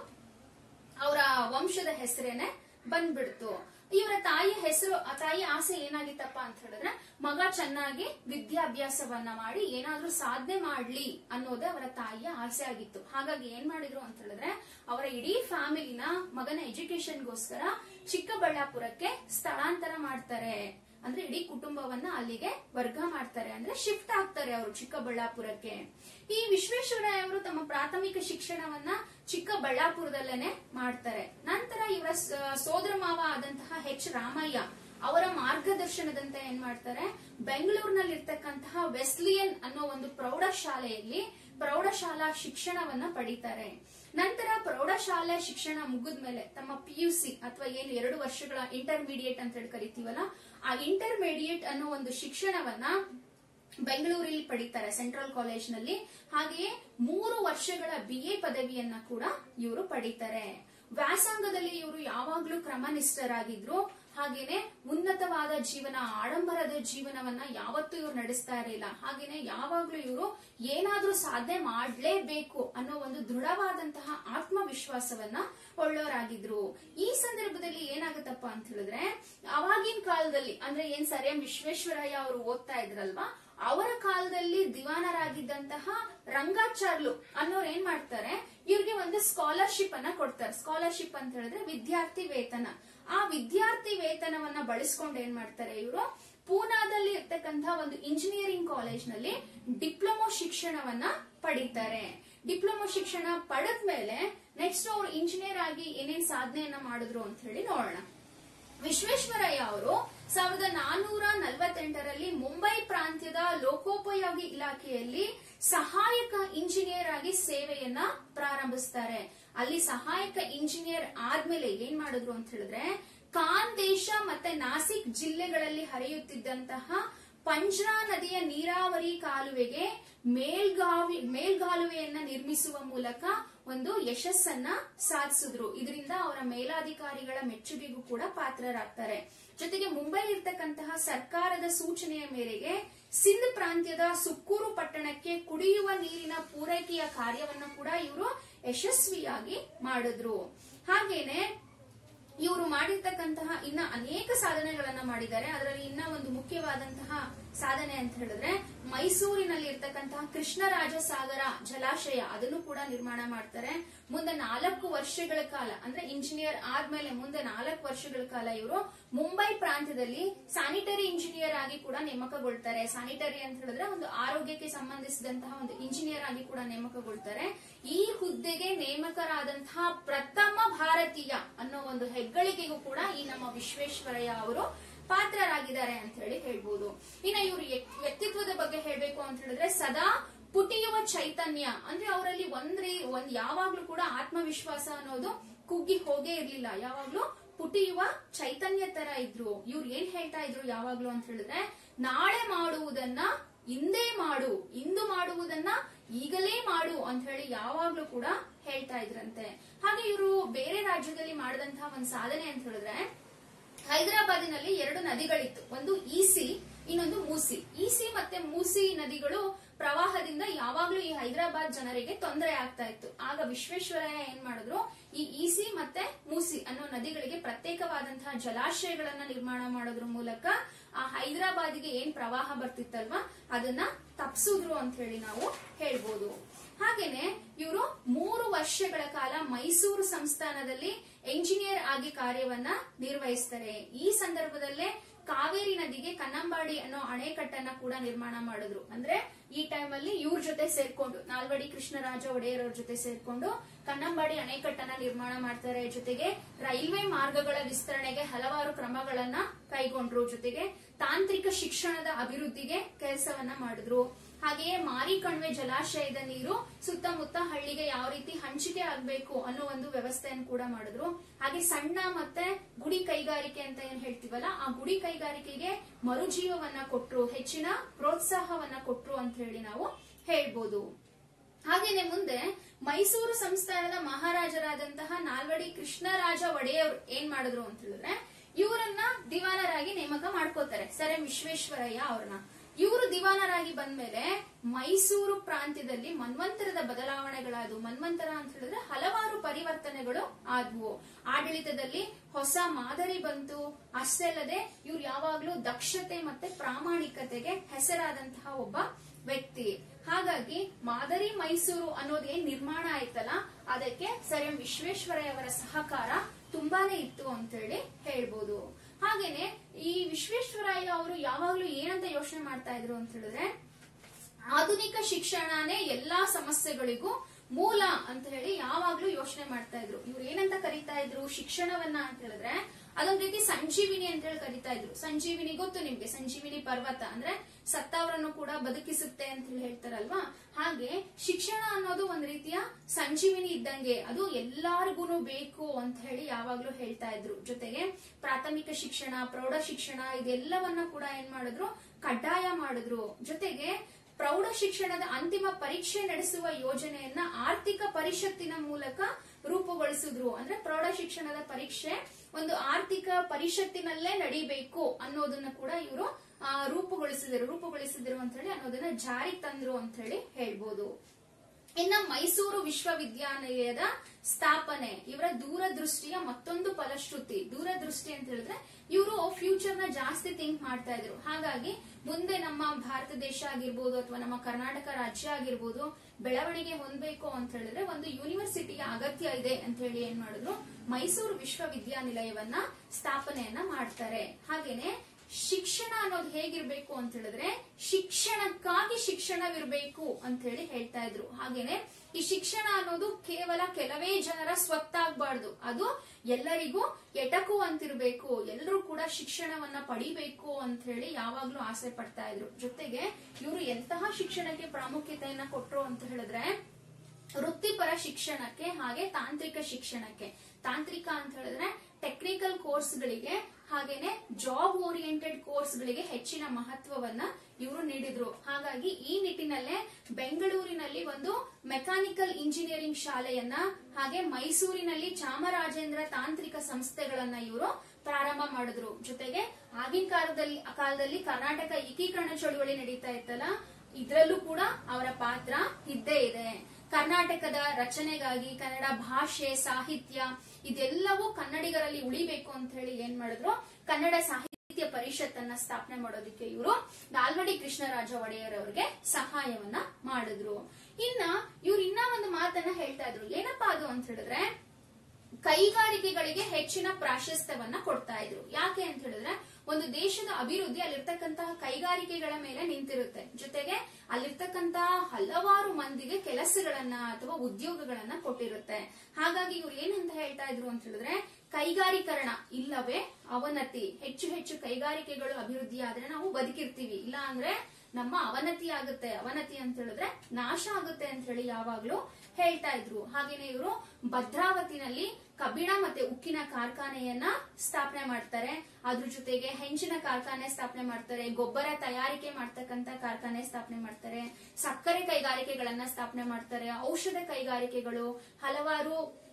ಅವರ ವಂಶದ ಹೆಸರೇನೆ ಬಂದ್ಬಿಡ್ತು ಇವರ ತಾಯಿಯ ಹೆಸರು ಆ ತಾಯಿ ಆಸೆ ಏನಾಗಿತ್ತಪ್ಪ ಅಂತ ಹೇಳಿದ್ರೆ ಮಗ ಚೆನ್ನಾಗಿ ವಿದ್ಯಾಭ್ಯಾಸವನ್ನ ಮಾಡಿ ಏನಾದ್ರೂ ಸಾಧನೆ ಮಾಡ್ಲಿ ಅನ್ನೋದೇ ಅವರ ತಾಯಿಯ ಆಸೆ ಆಗಿತ್ತು ಹಾಗಾಗಿ ಏನ್ ಮಾಡಿದ್ರು ಅಂತ ಹೇಳಿದ್ರೆ ಅವರ ಇಡೀ ಫ್ಯಾಮಿಲಿನ ಮಗನ ಎಜುಕೇಶನ್ಗೋಸ್ಕರ ಚಿಕ್ಕಬಳ್ಳಾಪುರಕ್ಕೆ ಸ್ಥಳಾಂತರ ಮಾಡ್ತಾರೆ ಅಂದ್ರೆ ಇಡೀ ಕುಟುಂಬವನ್ನ ಅಲ್ಲಿಗೆ ವರ್ಗ ಮಾಡ್ತಾರೆ ಅಂದ್ರೆ ಶಿಫ್ಟ್ ಆಗ್ತಾರೆ ಅವರು ಚಿಕ್ಕಬಳ್ಳಾಪುರಕ್ಕೆ ಈ ವಿಶ್ವೇಶ್ವರಯ್ಯ ಅವರು ತಮ್ಮ ಪ್ರಾಥಮಿಕ ಶಿಕ್ಷಣವನ್ನ ಚಿಕ್ಕಬಳ್ಳಾಪುರದಲ್ಲೇನೆ ಮಾಡ್ತಾರೆ ನಂತರ ಇವರ ಸ- ಸೋದರ ಮಾವ ಆದಂತಹ ಎಚ್ ರಾಮಯ್ಯ ಅವರ ಮಾರ್ಗದರ್ಶನದಂತೆ ಏನ್ ಮಾಡ್ತಾರೆ ಬೆಂಗಳೂರಿನಲ್ಲಿರ್ತಕ್ಕಂತಹ ವೆಸ್ಲಿಯನ್ ಅನ್ನೋ ಒಂದು ಪ್ರೌಢಶಾಲೆಯಲ್ಲಿ ಪ್ರೌಢಶಾಲಾ ಶಿಕ್ಷಣವನ್ನ ಪಡಿತಾರೆ ನಂತರ ಪ್ರೌಢಶಾಲೆ ಶಿಕ್ಷಣ ಮುಗಿದ್ಮೇಲೆ ತಮ್ಮ ಪಿಯುಸಿ ಅಥವಾ ಏನು ಎರಡು ವರ್ಷಗಳ ಇಂಟರ್ಮೀಡಿಯೇಟ್ ಅಂತ ಹೇಳಿ ಕರಿತೀವಲ್ಲ ಆ ಇಂಟರ್ಮೀಡಿಯೇಟ್ ಅನ್ನೋ ಒಂದು ಶಿಕ್ಷಣವನ್ನ ಬೆಂಗಳೂರಲ್ಲಿ ಪಡಿತಾರೆ ಸೆಂಟ್ರಲ್ ಕಾಲೇಜ್ನಲ್ಲಿ ಹಾಗೆಯೇ ಮೂರು ವರ್ಷಗಳ ಬಿ ಎ ಪದವಿಯನ್ನ ಕೂಡ ಇವರು ಪಡಿತಾರೆ ವ್ಯಾಸಂಗದಲ್ಲಿ ಇವರು ಯಾವಾಗ್ಲೂ ಕ್ರಮನಿಷ್ಠರಾಗಿದ್ರು ಹಾಗೇನೆ ಉನ್ನತವಾದ ಜೀವನ ಆಡಂಬರದ ಜೀವನವನ್ನ ಯಾವತ್ತೂ ಇವ್ರು ನಡೆಸ್ತಾ ಇರಲಿಲ್ಲ ಹಾಗೇನೆ ಯಾವಾಗ್ಲೂ ಇವರು ಏನಾದ್ರೂ ಸಾಧನೆ ಮಾಡ್ಲೇಬೇಕು ಅನ್ನೋ ಒಂದು ದೃಢವಾದಂತಹ ಆತ್ಮವಿಶ್ವಾಸವನ್ನ ಒಳ್ಳೆಯವರಾಗಿದ್ರು ಈ ಸಂದರ್ಭದಲ್ಲಿ ಏನಾಗುತ್ತಪ್ಪ ಅಂತ ಹೇಳಿದ್ರೆ ಅವಾಗಿನ ಕಾಲದಲ್ಲಿ ಅಂದ್ರೆ ಏನ್ ಸರ್ ಎಂ ವಿಶ್ವೇಶ್ವರಯ್ಯ ಅವರು ಓದ್ತಾ ಇದ್ರಲ್ವಾ ಅವರ ಕಾಲದಲ್ಲಿ ದಿವಾನರಾಗಿದ್ದಂತಹ ರಂಗಾಚಾರ್ಲು ಅನ್ನೋರು ಏನ್ ಮಾಡ್ತಾರೆ ಇವ್ರಿಗೆ ಒಂದು ಸ್ಕಾಲರ್ಶಿಪ್ ಅನ್ನ ಕೊಡ್ತಾರೆ ಸ್ಕಾಲರ್ಶಿಪ್ ಅಂತ ಹೇಳಿದ್ರೆ ವಿದ್ಯಾರ್ಥಿ ವೇತನ ಆ ವಿದ್ಯಾರ್ಥಿ ವೇತನವನ್ನ ಬಳಸ್ಕೊಂಡು ಏನ್ ಮಾಡ್ತಾರೆ ಇವರು ಪೂನಾದಲ್ಲಿ ಇರ್ತಕ್ಕಂತಹ ಒಂದು ಇಂಜಿನಿಯರಿಂಗ್ ಕಾಲೇಜ್ ನಲ್ಲಿ ಡಿಪ್ಲೊಮೊ ಶಿಕ್ಷಣವನ್ನ ಪಡಿತಾರೆ ಡಿಪ್ಲೊಮೊ ಶಿಕ್ಷಣ ಪಡೆದ್ಮೇಲೆ ನೆಕ್ಸ್ಟ್ ಅವ್ರು ಇಂಜಿನಿಯರ್ ಆಗಿ ಏನೇನ್ ಸಾಧನೆಯನ್ನ ಮಾಡಿದ್ರು ಅಂತ ಹೇಳಿ ನೋಡೋಣ ವಿಶ್ವೇಶ್ವರಯ್ಯ ಅವರು ಸಾವಿರದ ನಾನ್ನೂರ ನಲವತ್ತೆಂಟರಲ್ಲಿ ಮುಂಬೈ ಪ್ರಾಂತ್ಯದ ಲೋಕೋಪಯೋಗಿ ಇಲಾಖೆಯಲ್ಲಿ ಸಹಾಯಕ ಇಂಜಿನಿಯರ್ ಆಗಿ ಸೇವೆಯನ್ನ ಪ್ರಾರಂಭಿಸ್ತಾರೆ ಅಲ್ಲಿ ಸಹಾಯಕ ಇಂಜಿನಿಯರ್ ಆದ್ಮೇಲೆ ಏನ್ ಮಾಡಿದ್ರು ಅಂತ ಹೇಳಿದ್ರೆ ಕಾನ್ ದೇಶ ಮತ್ತೆ ನಾಸಿಕ್ ಜಿಲ್ಲೆಗಳಲ್ಲಿ ಹರಿಯುತ್ತಿದ್ದಂತಹ ಪಂಜ್ರಾ ನದಿಯ ನೀರಾವರಿ ಕಾಲುವೆಗೆ ಮೇಲ್ಗಾವಿ ಮೇಲ್ಗಾಲುವೆಯನ್ನ ನಿರ್ಮಿಸುವ ಮೂಲಕ ಒಂದು ಯಶಸ್ಸನ್ನ ಸಾಧಿಸಿದ್ರು ಇದರಿಂದ ಅವರ ಮೇಲಾಧಿಕಾರಿಗಳ ಮೆಚ್ಚುಗೆಗೂ ಕೂಡ ಪಾತ್ರರಾಗ್ತಾರೆ ಜೊತೆಗೆ ಮುಂಬೈ ಇರ್ತಕ್ಕಂತಹ ಸರ್ಕಾರದ ಸೂಚನೆಯ ಮೇರೆಗೆ ಸಿಂಧ್ ಪ್ರಾಂತ್ಯದ ಸುಕ್ಕೂರು ಪಟ್ಟಣಕ್ಕೆ ಕುಡಿಯುವ ನೀರಿನ ಪೂರೈಕೆಯ ಕಾರ್ಯವನ್ನ ಕೂಡ ಇವರು ಯಶಸ್ವಿಯಾಗಿ ಮಾಡಿದ್ರು ಹಾಗೇನೆ ಇವರು ಮಾಡಿರ್ತಕ್ಕಂತಹ ಇನ್ನ ಅನೇಕ ಸಾಧನೆಗಳನ್ನ ಮಾಡಿದ್ದಾರೆ ಅದರಲ್ಲಿ ಇನ್ನ ಒಂದು ಮುಖ್ಯವಾದಂತಹ ಸಾಧನೆ ಅಂತ ಹೇಳಿದ್ರೆ ಮೈಸೂರಿನಲ್ಲಿ ಇರ್ತಕ್ಕಂತಹ ಕೃಷ್ಣರಾಜ ಸಾಗರ ಜಲಾಶಯ ಅದನ್ನು ಕೂಡ ನಿರ್ಮಾಣ ಮಾಡ್ತಾರೆ ಮುಂದೆ ನಾಲ್ಕು ವರ್ಷಗಳ ಕಾಲ ಅಂದ್ರೆ ಇಂಜಿನಿಯರ್ ಆದ್ಮೇಲೆ ಮುಂದೆ ನಾಲ್ಕು ವರ್ಷಗಳ ಕಾಲ ಇವರು ಮುಂಬೈ ಪ್ರಾಂತ್ಯದಲ್ಲಿ ಸ್ಯಾನಿಟರಿ ಇಂಜಿನಿಯರ್ ಆಗಿ ಕೂಡ ನೇಮಕಗೊಳ್ತಾರೆ ಸ್ಯಾನಿಟರಿ ಅಂತ ಹೇಳಿದ್ರೆ ಒಂದು ಆರೋಗ್ಯಕ್ಕೆ ಸಂಬಂಧಿಸಿದಂತಹ ಒಂದು ಇಂಜಿನಿಯರ್ ಆಗಿ ಕೂಡ ನೇಮಕಗೊಳ್ತಾರೆ ಈ ಹುದ್ದೆಗೆ ನೇಮಕರಾದಂತಹ ಪ್ರಥಮ ಭಾರತೀಯ ಅನ್ನೋ ಒಂದು ಹೆಗ್ಗಳಿಕೆಗೂ ಕೂಡ ಈ ನಮ್ಮ ವಿಶ್ವೇಶ್ವರಯ್ಯ ಅವರು ಪಾತ್ರರಾಗಿದ್ದಾರೆ ಅಂತ ಹೇಳಿ ಹೇಳ್ಬೋದು ಇನ್ನ ಇವರು ವ್ಯಕ್ತಿತ್ವದ ಬಗ್ಗೆ ಹೇಳ್ಬೇಕು ಅಂತ ಹೇಳಿದ್ರೆ ಸದಾ ಪುಟಿಯುವ ಚೈತನ್ಯ ಅಂದ್ರೆ ಅವರಲ್ಲಿ ಒಂದ್ರಿ ಒಂದ್ ಯಾವಾಗ್ಲೂ ಕೂಡ ಆತ್ಮವಿಶ್ವಾಸ ಅನ್ನೋದು ಕುಗ್ಗಿ ಹೋಗೇ ಇರ್ಲಿಲ್ಲ ಯಾವಾಗ್ಲೂ ಪುಟಿಯುವ ಚೈತನ್ಯ ತರ ಇದ್ರು ಇವ್ರು ಏನ್ ಹೇಳ್ತಾ ಇದ್ರು ಯಾವಾಗ್ಲೂ ಅಂತ ಹೇಳಿದ್ರೆ ನಾಳೆ ಮಾಡುವುದನ್ನ ಇಂದೇ ಮಾಡು ಇಂದು ಮಾಡುವುದನ್ನ ಈಗಲೇ ಮಾಡು ಅಂತ ಹೇಳಿ ಯಾವಾಗ್ಲೂ ಕೂಡ ಹೇಳ್ತಾ ಇದ್ರಂತೆ ಹಾಗೆ ಇವರು ಬೇರೆ ರಾಜ್ಯದಲ್ಲಿ ಮಾಡಿದಂತಹ ಒಂದ್ ಸಾಧನೆ ಅಂತ ಹೇಳಿದ್ರೆ ಹೈದರಾಬಾದಿನಲ್ಲಿ ಎರಡು ನದಿಗಳಿತ್ತು ಒಂದು ಈಸಿ ಇನ್ನೊಂದು ಮೂಸಿ ಈಸಿ ಮತ್ತೆ ಮೂಸಿ ನದಿಗಳು ಪ್ರವಾಹದಿಂದ ಯಾವಾಗ್ಲೂ ಈ ಹೈದರಾಬಾದ್ ಜನರಿಗೆ ತೊಂದರೆ ಆಗ್ತಾ ಇತ್ತು ಆಗ ವಿಶ್ವೇಶ್ವರಯ್ಯ ಏನ್ ಮಾಡಿದ್ರು ಈ ಈಸಿ ಮತ್ತೆ ಮೂಸಿ ಅನ್ನೋ ನದಿಗಳಿಗೆ ಪ್ರತ್ಯೇಕವಾದಂತಹ ಜಲಾಶಯಗಳನ್ನ ನಿರ್ಮಾಣ ಮಾಡೋದ್ರ ಮೂಲಕ ಆ ಹೈದರಾಬಾದಿಗೆ ಏನ್ ಪ್ರವಾಹ ಬರ್ತಿತ್ತಲ್ವಾ ಅದನ್ನ ತಪ್ಸಿದ್ರು ಅಂತ ಹೇಳಿ ನಾವು ಹೇಳ್ಬೋದು ಹಾಗೇನೆ ಇವರು ಮೂರು ವರ್ಷಗಳ ಕಾಲ ಮೈಸೂರು ಸಂಸ್ಥಾನದಲ್ಲಿ ಎಂಜಿನಿಯರ್ ಆಗಿ ಕಾರ್ಯವನ್ನ ನಿರ್ವಹಿಸ್ತಾರೆ ಈ ಸಂದರ್ಭದಲ್ಲೇ ಕಾವೇರಿ ನದಿಗೆ ಕನ್ನಂಬಾಡಿ ಅನ್ನೋ ಅಣೆಕಟ್ಟನ್ನ ಕೂಡ ನಿರ್ಮಾಣ ಮಾಡಿದ್ರು ಅಂದ್ರೆ ಈ ಟೈಮಲ್ಲಿ ಇವ್ರ ಜೊತೆ ಸೇರ್ಕೊಂಡು ನಾಲ್ವಡಿ ಕೃಷ್ಣರಾಜ ಒಡೆಯರ್ ಅವ್ರ ಜೊತೆ ಸೇರ್ಕೊಂಡು ಕನ್ನಂಬಾಡಿ ಅಣೆಕಟ್ಟನ್ನ ನಿರ್ಮಾಣ ಮಾಡ್ತಾರೆ ಜೊತೆಗೆ ರೈಲ್ವೆ ಮಾರ್ಗಗಳ ವಿಸ್ತರಣೆಗೆ ಹಲವಾರು ಕ್ರಮಗಳನ್ನ ಕೈಗೊಂಡ್ರು ಜೊತೆಗೆ ತಾಂತ್ರಿಕ ಶಿಕ್ಷಣದ ಅಭಿವೃದ್ಧಿಗೆ ಕೆಲಸವನ್ನ ಮಾಡಿದ್ರು ಹಾಗೆಯೇ ಮಾರಿಕಣ್ವೆ ಜಲಾಶಯದ ನೀರು ಸುತ್ತಮುತ್ತ ಹಳ್ಳಿಗೆ ಯಾವ ರೀತಿ ಹಂಚಿಕೆ ಆಗ್ಬೇಕು ಅನ್ನೋ ಒಂದು ವ್ಯವಸ್ಥೆಯನ್ನು ಕೂಡ ಮಾಡಿದ್ರು ಹಾಗೆ ಸಣ್ಣ ಮತ್ತೆ ಗುಡಿ ಕೈಗಾರಿಕೆ ಅಂತ ಏನ್ ಹೇಳ್ತೀವಲ್ಲ ಆ ಗುಡಿ ಕೈಗಾರಿಕೆಗೆ ಮರುಜೀವವನ್ನ ಕೊಟ್ರು ಹೆಚ್ಚಿನ ಪ್ರೋತ್ಸಾಹವನ್ನ ಕೊಟ್ರು ಅಂತ ಹೇಳಿ ನಾವು ಹೇಳ್ಬೋದು ಹಾಗೇನೆ ಮುಂದೆ ಮೈಸೂರು ಸಂಸ್ಥಾನದ ಮಹಾರಾಜರಾದಂತಹ ನಾಲ್ವಡಿ ಕೃಷ್ಣರಾಜ ಒಡೆಯರ್ ಏನ್ ಮಾಡಿದ್ರು ಅಂತ ಹೇಳಿದ್ರೆ ಇವರನ್ನ ದಿವಾನರಾಗಿ ನೇಮಕ ಮಾಡ್ಕೋತಾರೆ ಸರ್ ಎಂ ವಿಶ್ವೇಶ್ವರಯ್ಯ ಅವ್ರನ್ನ ಇವರು ದಿವಾನರಾಗಿ ಬಂದ್ಮೇಲೆ ಮೈಸೂರು ಪ್ರಾಂತ್ಯದಲ್ಲಿ ಮನ್ವಂತರದ ಬದಲಾವಣೆಗಳಾದವು ಮನ್ವಂತರ ಅಂತ ಹೇಳಿದ್ರೆ ಹಲವಾರು ಪರಿವರ್ತನೆಗಳು ಆದ್ವು ಆಡಳಿತದಲ್ಲಿ ಹೊಸ ಮಾದರಿ ಬಂತು ಅಷ್ಟೇ ಅಲ್ಲದೆ ಇವ್ರು ಯಾವಾಗ್ಲೂ ದಕ್ಷತೆ ಮತ್ತೆ ಪ್ರಾಮಾಣಿಕತೆಗೆ ಹೆಸರಾದಂತಹ ಒಬ್ಬ ವ್ಯಕ್ತಿ ಹಾಗಾಗಿ ಮಾದರಿ ಮೈಸೂರು ಅನ್ನೋದು ಏನ್ ನಿರ್ಮಾಣ ಆಯ್ತಲ್ಲ ಅದಕ್ಕೆ ಸರ್ ಎಂ ವಿಶ್ವೇಶ್ವರಯ್ಯ ಅವರ ಸಹಕಾರ ತುಂಬಾನೇ ಇತ್ತು ಅಂತ ಹೇಳಿ ಹೇಳ್ಬೋದು ಹಾಗೇನೆ ಈ ವಿಶ್ವೇಶ್ವರಯ್ಯ ಅವರು ಯಾವಾಗ್ಲೂ ಏನಂತ ಯೋಚನೆ ಮಾಡ್ತಾ ಇದ್ರು ಅಂತ ಹೇಳಿದ್ರೆ ಆಧುನಿಕ ಶಿಕ್ಷಣನೇ ಎಲ್ಲಾ ಸಮಸ್ಯೆಗಳಿಗೂ ಮೂಲ ಅಂತ ಹೇಳಿ ಯಾವಾಗ್ಲೂ ಯೋಚನೆ ಮಾಡ್ತಾ ಇದ್ರು ಇವ್ರು ಏನಂತ ಕರಿತಾ ಇದ್ರು ಶಿಕ್ಷಣವನ್ನ ಅಂತ ಹೇಳಿದ್ರೆ ಅದೊಂದ್ ರೀತಿ ಸಂಜೀವಿನಿ ಅಂತ ಹೇಳಿ ಕರಿತಾ ಇದ್ರು ಸಂಜೀವಿನಿ ಗೊತ್ತು ನಿಮ್ಗೆ ಸಂಜೀವಿನಿ ಪರ್ವತ ಅಂದ್ರೆ ಸತ್ತವರನ್ನು ಕೂಡ ಬದುಕಿಸುತ್ತೆ ಅಂತ ಹೇಳಿ ಹೇಳ್ತಾರಲ್ವಾ ಹಾಗೆ ಶಿಕ್ಷಣ ಅನ್ನೋದು ಒಂದ್ ರೀತಿಯ ಸಂಜೀವಿನಿ ಇದ್ದಂಗೆ ಅದು ಎಲ್ಲಾರ್ಗೂನು ಬೇಕು ಅಂತ ಹೇಳಿ ಯಾವಾಗ್ಲೂ ಹೇಳ್ತಾ ಇದ್ರು ಜೊತೆಗೆ ಪ್ರಾಥಮಿಕ ಶಿಕ್ಷಣ ಪ್ರೌಢ ಶಿಕ್ಷಣ ಇದೆಲ್ಲವನ್ನ ಕೂಡ ಏನ್ ಮಾಡಿದ್ರು ಕಡ್ಡಾಯ ಮಾಡಿದ್ರು ಜೊತೆಗೆ ಪ್ರೌಢ ಶಿಕ್ಷಣದ ಅಂತಿಮ ಪರೀಕ್ಷೆ ನಡೆಸುವ ಯೋಜನೆಯನ್ನ ಆರ್ಥಿಕ ಪರಿಷತ್ತಿನ ಮೂಲಕ ರೂಪುಗೊಳಿಸಿದ್ರು ಅಂದ್ರೆ ಪ್ರೌಢ ಶಿಕ್ಷಣದ ಪರೀಕ್ಷೆ ಒಂದು ಆರ್ಥಿಕ ಪರಿಷತ್ತಿನಲ್ಲೇ ನಡಿಬೇಕು ಅನ್ನೋದನ್ನ ಕೂಡ ಇವರು ರೂಪುಗೊಳಿಸಿದರು ರೂಪುಗೊಳಿಸಿದ್ರು ಅಂತ ಹೇಳಿ ಅನ್ನೋದನ್ನ ಜಾರಿಗೆ ತಂದ್ರು ಅಂತ ಹೇಳಿ ಹೇಳ್ಬೋದು ಇನ್ನ ಮೈಸೂರು ವಿಶ್ವವಿದ್ಯಾನಿಲಯದ ಸ್ಥಾಪನೆ ಇವರ ದೂರದೃಷ್ಟಿಯ ಮತ್ತೊಂದು ಫಲಶ್ರುತಿ ದೂರದೃಷ್ಟಿ ಅಂತ ಹೇಳಿದ್ರೆ ಇವರು ಫ್ಯೂಚರ್ ನ ಜಾಸ್ತಿ ಥಿಂಕ್ ಮಾಡ್ತಾ ಇದ್ರು ಹಾಗಾಗಿ ಮುಂದೆ ನಮ್ಮ ಭಾರತ ದೇಶ ಆಗಿರ್ಬೋದು ಅಥವಾ ನಮ್ಮ ಕರ್ನಾಟಕ ರಾಜ್ಯ ಆಗಿರ್ಬೋದು ಬೆಳವಣಿಗೆ ಹೊಂದಬೇಕು ಅಂತ ಹೇಳಿದ್ರೆ ಒಂದು ಯೂನಿವರ್ಸಿಟಿಯ ಅಗತ್ಯ ಇದೆ ಅಂತ ಹೇಳಿ ಏನ್ ಮಾಡಿದ್ರು ಮೈಸೂರು ವಿಶ್ವವಿದ್ಯಾನಿಲಯವನ್ನ ಸ್ಥಾಪನೆಯನ್ನ ಮಾಡ್ತಾರೆ ಹಾಗೇನೆ ಶಿಕ್ಷಣ ಅನ್ನೋದು ಹೇಗಿರ್ಬೇಕು ಅಂತ ಹೇಳಿದ್ರೆ ಶಿಕ್ಷಣಕ್ಕಾಗಿ ಶಿಕ್ಷಣವಿರ್ಬೇಕು ಅಂತ ಹೇಳಿ ಹೇಳ್ತಾ ಇದ್ರು ಹಾಗೇನೆ ಈ ಶಿಕ್ಷಣ ಅನ್ನೋದು ಕೇವಲ ಕೆಲವೇ ಜನರ ಸ್ವತ್ತಾಗಬಾರ್ದು ಅದು ಎಲ್ಲರಿಗೂ ಎಟಕುವಂತಿರ್ಬೇಕು ಎಲ್ಲರೂ ಕೂಡ ಶಿಕ್ಷಣವನ್ನ ಪಡಿಬೇಕು ಅಂತ ಹೇಳಿ ಯಾವಾಗ್ಲೂ ಆಸೆ ಪಡ್ತಾ ಇದ್ರು ಜೊತೆಗೆ ಇವರು ಎಂತಹ ಶಿಕ್ಷಣಕ್ಕೆ ಪ್ರಾಮುಖ್ಯತೆಯನ್ನ ಕೊಟ್ರು ಅಂತ ಹೇಳಿದ್ರೆ ವೃತ್ತಿಪರ ಶಿಕ್ಷಣಕ್ಕೆ ಹಾಗೆ ತಾಂತ್ರಿಕ ಶಿಕ್ಷಣಕ್ಕೆ ತಾಂತ್ರಿಕ ಅಂತ ಹೇಳಿದ್ರೆ ಟೆಕ್ನಿಕಲ್ ಕೋರ್ಸ್ಗಳಿಗೆ ಹಾಗೇನೆ ಜಾಬ್ ಓರಿಯೆಂಟೆಡ್ ಕೋರ್ಸ್ಗಳಿಗೆ ಹೆಚ್ಚಿನ ಮಹತ್ವವನ್ನ ಇವರು ನೀಡಿದ್ರು ಹಾಗಾಗಿ ಈ ನಿಟ್ಟಿನಲ್ಲೇ ಬೆಂಗಳೂರಿನಲ್ಲಿ ಒಂದು ಮೆಕ್ಯಾನಿಕಲ್ ಇಂಜಿನಿಯರಿಂಗ್ ಶಾಲೆಯನ್ನ ಹಾಗೆ ಮೈಸೂರಿನಲ್ಲಿ ಚಾಮರಾಜೇಂದ್ರ ತಾಂತ್ರಿಕ ಸಂಸ್ಥೆಗಳನ್ನ ಇವರು ಪ್ರಾರಂಭ ಮಾಡಿದ್ರು ಜೊತೆಗೆ ಆಗಿನ ಕಾಲದಲ್ಲಿ ಕಾಲದಲ್ಲಿ ಕರ್ನಾಟಕ ಏಕೀಕರಣ ಚಳುವಳಿ ನಡೀತಾ ಇತ್ತಲ್ಲ ಇದ್ರಲ್ಲೂ ಕೂಡ ಅವರ ಪಾತ್ರ ಇದ್ದೇ ಇದೆ ಕರ್ನಾಟಕದ ರಚನೆಗಾಗಿ ಕನ್ನಡ ಭಾಷೆ ಸಾಹಿತ್ಯ ಇದೆಲ್ಲವೂ ಕನ್ನಡಿಗರಲ್ಲಿ ಉಳಿಬೇಕು ಅಂತ ಹೇಳಿ ಏನ್ ಮಾಡಿದ್ರು ಕನ್ನಡ ಸಾಹಿತ್ಯ ಪರಿಷತ್ತನ್ನ ಸ್ಥಾಪನೆ ಮಾಡೋದಕ್ಕೆ ಇವರು ನಾಲ್ವಡಿ ಕೃಷ್ಣರಾಜ ಒಡೆಯರ್ ಅವರಿಗೆ ಸಹಾಯವನ್ನ ಮಾಡಿದ್ರು ಇನ್ನ ಇವ್ರು ಇನ್ನ ಒಂದು ಮಾತನ್ನ ಹೇಳ್ತಾ ಇದ್ರು ಏನಪ್ಪಾ ಅದು ಅಂತ ಹೇಳಿದ್ರೆ ಕೈಗಾರಿಕೆಗಳಿಗೆ ಹೆಚ್ಚಿನ ಪ್ರಾಶಸ್ತ್ಯವನ್ನ ಕೊಡ್ತಾ ಇದ್ರು ಯಾಕೆ ಅಂತ ಹೇಳಿದ್ರೆ ಒಂದು ದೇಶದ ಅಭಿವೃದ್ಧಿ ಅಲ್ಲಿರ್ತಕ್ಕಂತಹ ಕೈಗಾರಿಕೆಗಳ ಮೇಲೆ ನಿಂತಿರುತ್ತೆ ಜೊತೆಗೆ ಅಲ್ಲಿರ್ತಕ್ಕಂತಹ ಹಲವಾರು ಮಂದಿಗೆ ಕೆಲಸಗಳನ್ನ ಅಥವಾ ಉದ್ಯೋಗಗಳನ್ನ ಕೊಟ್ಟಿರುತ್ತೆ ಹಾಗಾಗಿ ಇವ್ರು ಏನಂತ ಹೇಳ್ತಾ ಇದ್ರು ಅಂತ ಹೇಳಿದ್ರೆ ಕೈಗಾರೀಕರಣ ಇಲ್ಲವೇ ಅವನತಿ ಹೆಚ್ಚು ಹೆಚ್ಚು ಕೈಗಾರಿಕೆಗಳು ಅಭಿವೃದ್ಧಿ ಆದ್ರೆ ನಾವು ಬದುಕಿರ್ತೀವಿ ಇಲ್ಲ ಅಂದ್ರೆ ನಮ್ಮ ಅವನತಿ ಆಗುತ್ತೆ ಅವನತಿ ಅಂತ ಹೇಳಿದ್ರೆ ನಾಶ ಆಗುತ್ತೆ ಅಂತ ಹೇಳಿ ಯಾವಾಗ್ಲೂ ಹೇಳ್ತಾ ಇದ್ರು ಹಾಗೇನೆ ಇವರು ಭದ್ರಾವತಿನಲ್ಲಿ ಕಬ್ಬಿಣ ಮತ್ತೆ ಉಕ್ಕಿನ ಕಾರ್ಖಾನೆಯನ್ನ ಸ್ಥಾಪನೆ ಮಾಡ್ತಾರೆ ಅದ್ರ ಜೊತೆಗೆ ಹೆಂಚಿನ ಕಾರ್ಖಾನೆ ಸ್ಥಾಪನೆ ಮಾಡ್ತಾರೆ ಗೊಬ್ಬರ ತಯಾರಿಕೆ ಮಾಡ್ತಕ್ಕಂತ ಕಾರ್ಖಾನೆ ಸ್ಥಾಪನೆ ಮಾಡ್ತಾರೆ ಸಕ್ಕರೆ ಕೈಗಾರಿಕೆಗಳನ್ನ ಸ್ಥಾಪನೆ ಮಾಡ್ತಾರೆ ಔಷಧ ಕೈಗಾರಿಕೆಗಳು ಹಲವಾರು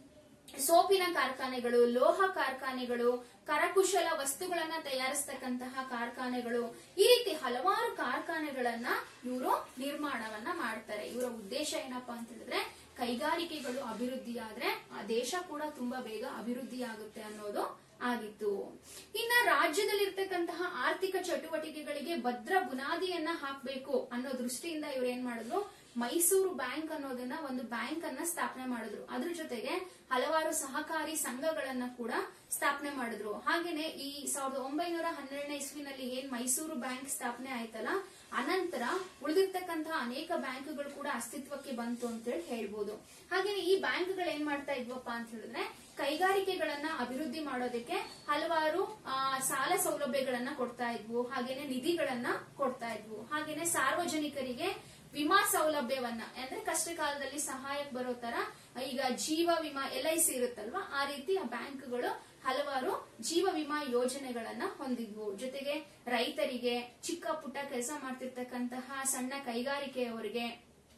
ಸೋಪಿನ ಕಾರ್ಖಾನೆಗಳು ಲೋಹ ಕಾರ್ಖಾನೆಗಳು ಕರಕುಶಲ ವಸ್ತುಗಳನ್ನ ತಯಾರಿಸ್ತಕ್ಕಂತಹ ಕಾರ್ಖಾನೆಗಳು ಈ ರೀತಿ ಹಲವಾರು ಕಾರ್ಖಾನೆಗಳನ್ನ ಇವರು ನಿರ್ಮಾಣವನ್ನ ಮಾಡ್ತಾರೆ ಇವರ ಉದ್ದೇಶ ಏನಪ್ಪಾ ಅಂತ ಹೇಳಿದ್ರೆ ಕೈಗಾರಿಕೆಗಳು ಅಭಿವೃದ್ಧಿ ಆದ್ರೆ ಆ ದೇಶ ಕೂಡ ತುಂಬಾ ಬೇಗ ಅಭಿವೃದ್ಧಿ ಆಗುತ್ತೆ ಅನ್ನೋದು ಆಗಿತ್ತು ಇನ್ನ ರಾಜ್ಯದಲ್ಲಿರ್ತಕ್ಕಂತಹ ಆರ್ಥಿಕ ಚಟುವಟಿಕೆಗಳಿಗೆ ಭದ್ರ ಬುನಾದಿಯನ್ನ ಹಾಕಬೇಕು ಅನ್ನೋ ದೃಷ್ಟಿಯಿಂದ ಇವ್ರು ಏನ್ ಮಾಡಿದ್ರು ಮೈಸೂರು ಬ್ಯಾಂಕ್ ಅನ್ನೋದನ್ನ ಒಂದು ಬ್ಯಾಂಕ್ ಅನ್ನ ಸ್ಥಾಪನೆ ಮಾಡಿದ್ರು ಅದ್ರ ಜೊತೆಗೆ ಹಲವಾರು ಸಹಕಾರಿ ಸಂಘಗಳನ್ನ ಕೂಡ ಸ್ಥಾಪನೆ ಮಾಡಿದ್ರು ಹಾಗೇನೆ ಈ ಸಾವಿರದ ಒಂಬೈನೂರ ಹನ್ನೆರಡನೇ ಇಸ್ವಿನಲ್ಲಿ ಏನ್ ಮೈಸೂರು ಬ್ಯಾಂಕ್ ಸ್ಥಾಪನೆ ಆಯ್ತಲ್ಲ ಅನಂತರ ಉಳಿದಿರ್ತಕ್ಕಂತಹ ಅನೇಕ ಬ್ಯಾಂಕ್ಗಳು ಕೂಡ ಅಸ್ತಿತ್ವಕ್ಕೆ ಬಂತು ಅಂತ ಹೇಳಿ ಹೇಳ್ಬೋದು ಹಾಗೇನೆ ಈ ಬ್ಯಾಂಕ್ಗಳು ಏನ್ ಮಾಡ್ತಾ ಇದ್ವಪ್ಪ ಅಂತ ಹೇಳಿದ್ರೆ ಕೈಗಾರಿಕೆಗಳನ್ನ ಅಭಿವೃದ್ಧಿ ಮಾಡೋದಕ್ಕೆ ಹಲವಾರು ಆ, ಸಾಲ ಸೌಲಭ್ಯಗಳನ್ನ ಕೊಡ್ತಾ ಇದ್ವು ಹಾಗೇನೆ ನಿಧಿಗಳನ್ನ ಕೊಡ್ತಾ ಇದ್ವು ಹಾಗೇನೆ ಸಾರ್ವಜನಿಕರಿಗೆ ವಿಮಾ ಸೌಲಭ್ಯವನ್ನ ಅಂದ್ರೆ ಕಷ್ಟ ಕಾಲದಲ್ಲಿ ಸಹಾಯಕ್ಕೆ ಬರೋ ತರ ಈಗ ಜೀವ ವಿಮಾ ಎಲ್ ಐ ಸಿ ಇರುತ್ತಲ್ವಾ ಆ ರೀತಿ ಆ ಬ್ಯಾಂಕ್ಗಳು ಹಲವಾರು ಜೀವ ವಿಮಾ ಯೋಜನೆಗಳನ್ನ ಹೊಂದಿದ್ವು ಜೊತೆಗೆ ರೈತರಿಗೆ ಚಿಕ್ಕ ಪುಟ್ಟ ಕೆಲಸ ಮಾಡ್ತಿರ್ತಕ್ಕಂತಹ ಸಣ್ಣ ಕೈಗಾರಿಕೆಯವರಿಗೆ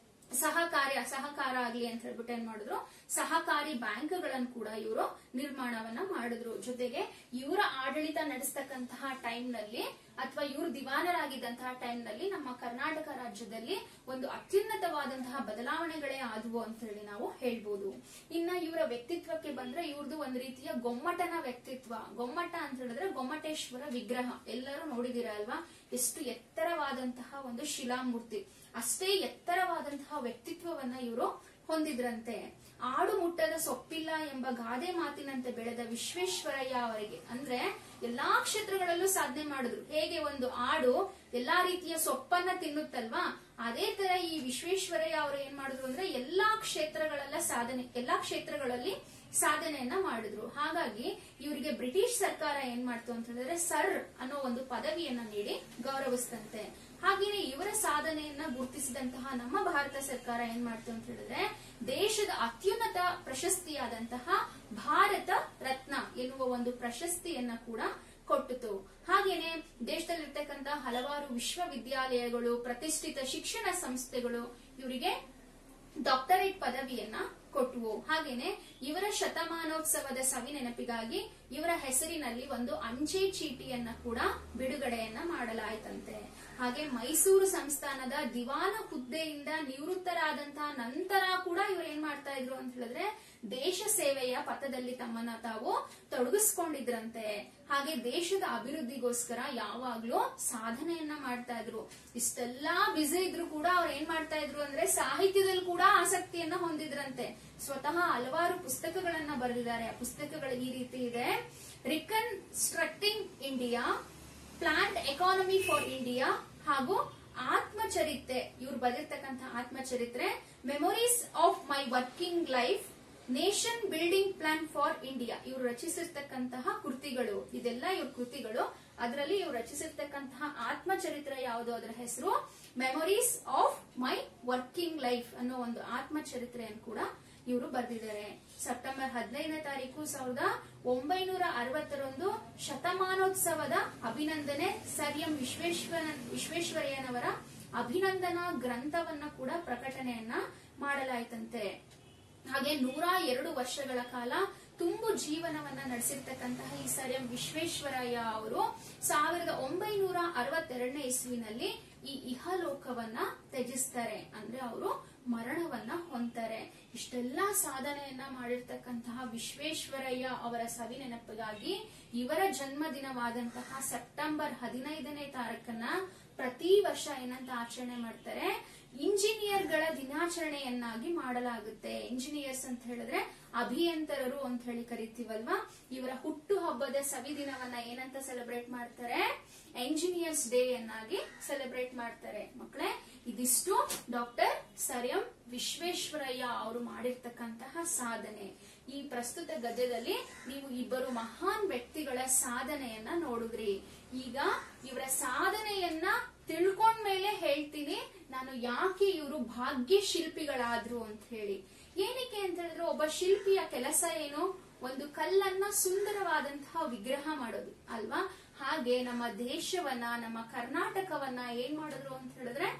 ಸಹಕಾರಿ ಸಹಕಾರ ಆಗ್ಲಿ ಅಂತ ಹೇಳ್ಬಿಟ್ಟು ಏನ್ ಮಾಡಿದ್ರು ಸಹಕಾರಿ ಬ್ಯಾಂಕ್ಗಳನ್ನು ಕೂಡ ಇವರು ನಿರ್ಮಾಣವನ್ನ ಮಾಡಿದ್ರು ಜೊತೆಗೆ ಇವರ ಆಡಳಿತ ನಡೆಸ್ತಕ್ಕಂತಹ ಟೈಮ್ ನಲ್ಲಿ ಅಥವಾ ಇವರು ದಿವಾನರಾಗಿದ್ದಂತಹ ಟೈಮ್ ನಲ್ಲಿ ನಮ್ಮ ಕರ್ನಾಟಕ ರಾಜ್ಯದಲ್ಲಿ ಒಂದು ಅತ್ಯುನ್ನತವಾದಂತಹ ಬದಲಾವಣೆಗಳೇ ಆದವು ಅಂತ ಹೇಳಿ ನಾವು ಹೇಳ್ಬೋದು ಇನ್ನ ಇವರ ವ್ಯಕ್ತಿತ್ವಕ್ಕೆ ಬಂದ್ರೆ ಇವ್ರದ್ದು ಒಂದು ರೀತಿಯ ಗೊಮ್ಮಟನ ವ್ಯಕ್ತಿತ್ವ ಗೊಮ್ಮಟ ಅಂತ ಹೇಳಿದ್ರೆ ಗೊಮ್ಮಟೇಶ್ವರ ವಿಗ್ರಹ ಎಲ್ಲರೂ ನೋಡಿದಿರ ಅಲ್ವಾ ಎಷ್ಟು ಎತ್ತರವಾದಂತಹ ಒಂದು ಶಿಲಾಮೂರ್ತಿ ಅಷ್ಟೇ ಎತ್ತರವಾದಂತಹ ವ್ಯಕ್ತಿತ್ವವನ್ನ ಇವರು ಹೊಂದಿದ್ರಂತೆ ಆಡು ಮುಟ್ಟದ ಸೊಪ್ಪಿಲ್ಲ ಎಂಬ ಗಾದೆ ಮಾತಿನಂತೆ ಬೆಳೆದ ವಿಶ್ವೇಶ್ವರಯ್ಯ ಅವರಿಗೆ ಅಂದ್ರೆ ಎಲ್ಲಾ ಕ್ಷೇತ್ರಗಳಲ್ಲೂ ಸಾಧನೆ ಮಾಡಿದ್ರು ಹೇಗೆ ಒಂದು ಆಡು ಎಲ್ಲಾ ರೀತಿಯ ಸೊಪ್ಪನ್ನ ತಿನ್ನುತ್ತಲ್ವಾ ಅದೇ ತರ ಈ ವಿಶ್ವೇಶ್ವರಯ್ಯ ಅವರು ಏನ್ ಮಾಡಿದ್ರು ಅಂದ್ರೆ ಎಲ್ಲಾ ಕ್ಷೇತ್ರಗಳೆಲ್ಲ ಸಾಧನೆ ಎಲ್ಲಾ ಕ್ಷೇತ್ರಗಳಲ್ಲಿ ಸಾಧನೆಯನ್ನ ಮಾಡಿದ್ರು ಹಾಗಾಗಿ ಇವರಿಗೆ ಬ್ರಿಟಿಷ್ ಸರ್ಕಾರ ಏನ್ ಮಾಡ್ತು ಅಂತ ಹೇಳಿದ್ರೆ ಸರ್ ಅನ್ನೋ ಒಂದು ಪದವಿಯನ್ನ ನೀಡಿ ಗೌರವಿಸ್ತಂತೆ ಹಾಗೇನೆ ಇವರ ಸಾಧನೆಯನ್ನ ಗುರುತಿಸಿದಂತಹ ನಮ್ಮ ಭಾರತ ಸರ್ಕಾರ ಏನ್ ಮಾಡ್ತು ಅಂತ ಹೇಳಿದ್ರೆ ದೇಶದ ಅತ್ಯುನ್ನತ ಪ್ರಶಸ್ತಿಯಾದಂತಹ ಭಾರತ ರತ್ನ ಎನ್ನುವ ಒಂದು ಪ್ರಶಸ್ತಿಯನ್ನ ಕೂಡ ಕೊಟ್ಟಿತು ಹಾಗೇನೆ ದೇಶದಲ್ಲಿರ್ತಕ್ಕಂತಹ ಹಲವಾರು ವಿಶ್ವವಿದ್ಯಾಲಯಗಳು ಪ್ರತಿಷ್ಠಿತ ಶಿಕ್ಷಣ ಸಂಸ್ಥೆಗಳು ಇವರಿಗೆ ಡಾಕ್ಟರೇಟ್ ಪದವಿಯನ್ನ ಕೊಟ್ಟವು ಹಾಗೇನೆ ಇವರ ಶತಮಾನೋತ್ಸವದ ಸವಿ ನೆನಪಿಗಾಗಿ ಇವರ ಹೆಸರಿನಲ್ಲಿ ಒಂದು ಅಂಚೆ ಚೀಟಿಯನ್ನ ಕೂಡ ಬಿಡುಗಡೆಯನ್ನ ಮಾಡಲಾಯಿತಂತೆ ಹಾಗೆ ಮೈಸೂರು ಸಂಸ್ಥಾನದ ದಿವಾನ ಹುದ್ದೆಯಿಂದ ನಿವೃತ್ತರಾದಂತಹ ನಂತರ ಕೂಡ ಇವ್ರು ಏನ್ ಮಾಡ್ತಾ ಇದ್ರು ಅಂತ ಹೇಳಿದ್ರೆ ದೇಶ ಸೇವೆಯ ಪಥದಲ್ಲಿ ತಮ್ಮನ್ನ ತಾವು ತೊಡಗಿಸ್ಕೊಂಡಿದ್ರಂತೆ ಹಾಗೆ ದೇಶದ ಅಭಿವೃದ್ಧಿಗೋಸ್ಕರ ಯಾವಾಗ್ಲೂ ಸಾಧನೆಯನ್ನ ಮಾಡ್ತಾ ಇದ್ರು ಇಷ್ಟೆಲ್ಲಾ ಬ್ಯುಸಿ ಇದ್ರು ಕೂಡ ಅವ್ರು ಏನ್ ಮಾಡ್ತಾ ಇದ್ರು ಅಂದ್ರೆ ಸಾಹಿತ್ಯದಲ್ಲಿ ಕೂಡ ಆಸಕ್ತಿಯನ್ನ ಹೊಂದಿದ್ರಂತೆ ಸ್ವತಃ ಹಲವಾರು ಪುಸ್ತಕಗಳನ್ನ ಬರೆದಿದ್ದಾರೆ ಆ ಪುಸ್ತಕಗಳು ಈ ರೀತಿ ಇದೆ reconstructing India plant economy for India ಹಾಗೂ ಆತ್ಮಚರಿತ್ರೆ ಇವ್ರು ಬರೆದಿರ್ತಕ್ಕಂತಹ ಆತ್ಮಚರಿತ್ರೆ memories of my working life nation building plan for India ಇವರು ರಚಿಸಿರ್ತಕ್ಕಂತಹ ಕೃತಿಗಳು ಇದೆಲ್ಲ ಇವ್ರ ಕೃತಿಗಳು ಅದರಲ್ಲಿ ಇವ್ರು ರಚಿಸಿರ್ತಕ್ಕಂತಹ ಆತ್ಮಚರಿತ್ರೆ ಯಾವುದು ಅದರ ಹೆಸರು memories of my working life ಅನ್ನೋ ಒಂದು ಆತ್ಮಚರಿತ್ರೆಯನ್ನು ಕೂಡ ಇವರು ಬರೆದಿದ್ದಾರೆ ಸೆಪ್ಟೆಂಬರ್ ಹದಿನೈದನೇ ತಾರೀಕು ಸಾವಿರದ ಒಂಬೈನೂರ ಅರವತ್ತರಂದು ಶತಮಾನೋತ್ಸವದ ಅಭಿನಂದನೆ ಸರ್ ಎಂ ವಿಶ್ವೇಶ್ವರ ವಿಶ್ವೇಶ್ವರಯ್ಯನವರ ಅಭಿನಂದನಾ ಗ್ರಂಥವನ್ನ ಕೂಡ ಪ್ರಕಟಣೆಯನ್ನ ಮಾಡಲಾಯಿತಂತೆ ಹಾಗೆ ನೂರ ಎರಡು ವರ್ಷಗಳ ಕಾಲ ತುಂಬು ಜೀವನವನ್ನ ನಡೆಸಿರ್ತಕ್ಕಂತಹ ಈ ಸರ್ ಎಂ ವಿಶ್ವೇಶ್ವರಯ್ಯ ಅವರು ಸಾವಿರದ ಒಂಬೈನೂರ ಅರವತ್ತೆರಡನೇ ಇಸ್ವಿನಲ್ಲಿ ಈ ಇಹಲೋಕವನ್ನ ತ್ಯಜಿಸ್ತಾರೆ ಅಂದ್ರೆ ಅವರು ಮರಣವನ್ನ ಹೊಂತಾರೆ ಇಷ್ಟೆಲ್ಲಾ ಸಾಧನೆಯನ್ನ ಮಾಡಿರ್ತಕ್ಕಂತಹ ವಿಶ್ವೇಶ್ವರಯ್ಯ ಅವರ ಸವಿ ನೆನಪಿಗಾಗಿ ಇವರ ಜನ್ಮ ದಿನವಾದಂತಹ ಸೆಪ್ಟೆಂಬರ್ ಹದಿನೈದನೇ ತಾರೀಕನ್ನ ಪ್ರತಿ ವರ್ಷ ಏನಂತ ಆಚರಣೆ ಮಾಡ್ತಾರೆ ಇಂಜಿನಿಯರ್ಗಳ ದಿನಾಚರಣೆಯನ್ನಾಗಿ ಮಾಡಲಾಗುತ್ತೆ ಇಂಜಿನಿಯರ್ಸ್ ಅಂತ ಹೇಳಿದ್ರೆ ಅಭಿಯಂತರರು ಅಂತ ಹೇಳಿ ಕರಿತೀವಲ್ವಾ ಇವರ ಹುಟ್ಟು ಹಬ್ಬದ ಸವಿ ದಿನವನ್ನ ಏನಂತ ಸೆಲೆಬ್ರೇಟ್ ಮಾಡ್ತಾರೆ ಎಂಜಿನಿಯರ್ಸ್ ಡೇ ಯನ್ನಾಗಿ ಸೆಲೆಬ್ರೇಟ್ ಮಾಡ್ತಾರೆ ಮಕ್ಕಳೇ ಇದಿಷ್ಟು ಡಾಕ್ಟರ್ ಸರ್ ಎಂ ವಿಶ್ವೇಶ್ವರಯ್ಯ ಅವರು ಮಾಡಿರ್ತಕ್ಕಂತಹ ಸಾಧನೆ ಈ ಪ್ರಸ್ತುತ ಗದ್ಯದಲ್ಲಿ ನೀವು ಇಬ್ಬರು ಮಹಾನ್ ವ್ಯಕ್ತಿಗಳ ಸಾಧನೆಯನ್ನ ನೋಡಿದ್ರಿ ಈಗ ಇವರ ಸಾಧನೆಯನ್ನ ತಿಳ್ಕೊಂಡ್ಮೇಲೆ ಹೇಳ್ತೀನಿ ನಾನು ಯಾಕೆ ಇವರು ಭಾಗ್ಯ ಶಿಲ್ಪಿಗಳಾದ್ರು ಅಂತ ಹೇಳಿ ಏನಕ್ಕೆ ಅಂತ ಹೇಳಿದ್ರೆ ಒಬ್ಬ ಶಿಲ್ಪಿಯ ಕೆಲಸ ಏನು ಒಂದು ಕಲ್ಲನ್ನ ಸುಂದರವಾದಂತಹ ವಿಗ್ರಹ ಮಾಡೋದು ಅಲ್ವಾ ಹಾಗೆ ನಮ್ಮ ದೇಶವನ್ನ ನಮ್ಮ ಕರ್ನಾಟಕವನ್ನ ಏನ್ ಮಾಡಿದ್ರು ಅಂತ ಹೇಳಿದ್ರೆ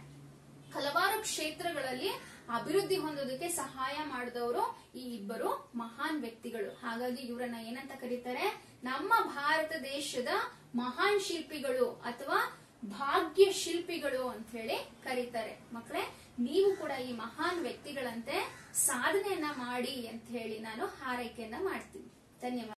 ಹಲವಾರು ಕ್ಷೇತ್ರಗಳಲ್ಲಿ ಅಭಿವೃದ್ಧಿ ಹೊಂದೋದಕ್ಕೆ ಸಹಾಯ ಮಾಡಿದವರು ಈ ಇಬ್ಬರು ಮಹಾನ್ ವ್ಯಕ್ತಿಗಳು ಹಾಗಾಗಿ ಇವರನ್ನ ಏನಂತ ಕರೀತಾರೆ ನಮ್ಮ ಭಾರತ ದೇಶದ ಮಹಾನ್ ಶಿಲ್ಪಿಗಳು ಅಥವಾ ಭಾಗ್ಯ ಶಿಲ್ಪಿಗಳು ಅಂತ ಹೇಳಿ ಕರೀತಾರೆ ಮಕ್ಕಳೇ ನೀವು ಕೂಡ ಈ ಮಹಾನ್ ವ್ಯಕ್ತಿಗಳಂತೆ ಸಾಧನೆಯನ್ನ ಮಾಡಿ ಅಂತ ಹೇಳಿ ನಾನು ಹಾರೈಕೆಯನ್ನ ಮಾಡ್ತೀನಿ ಧನ್ಯವಾದ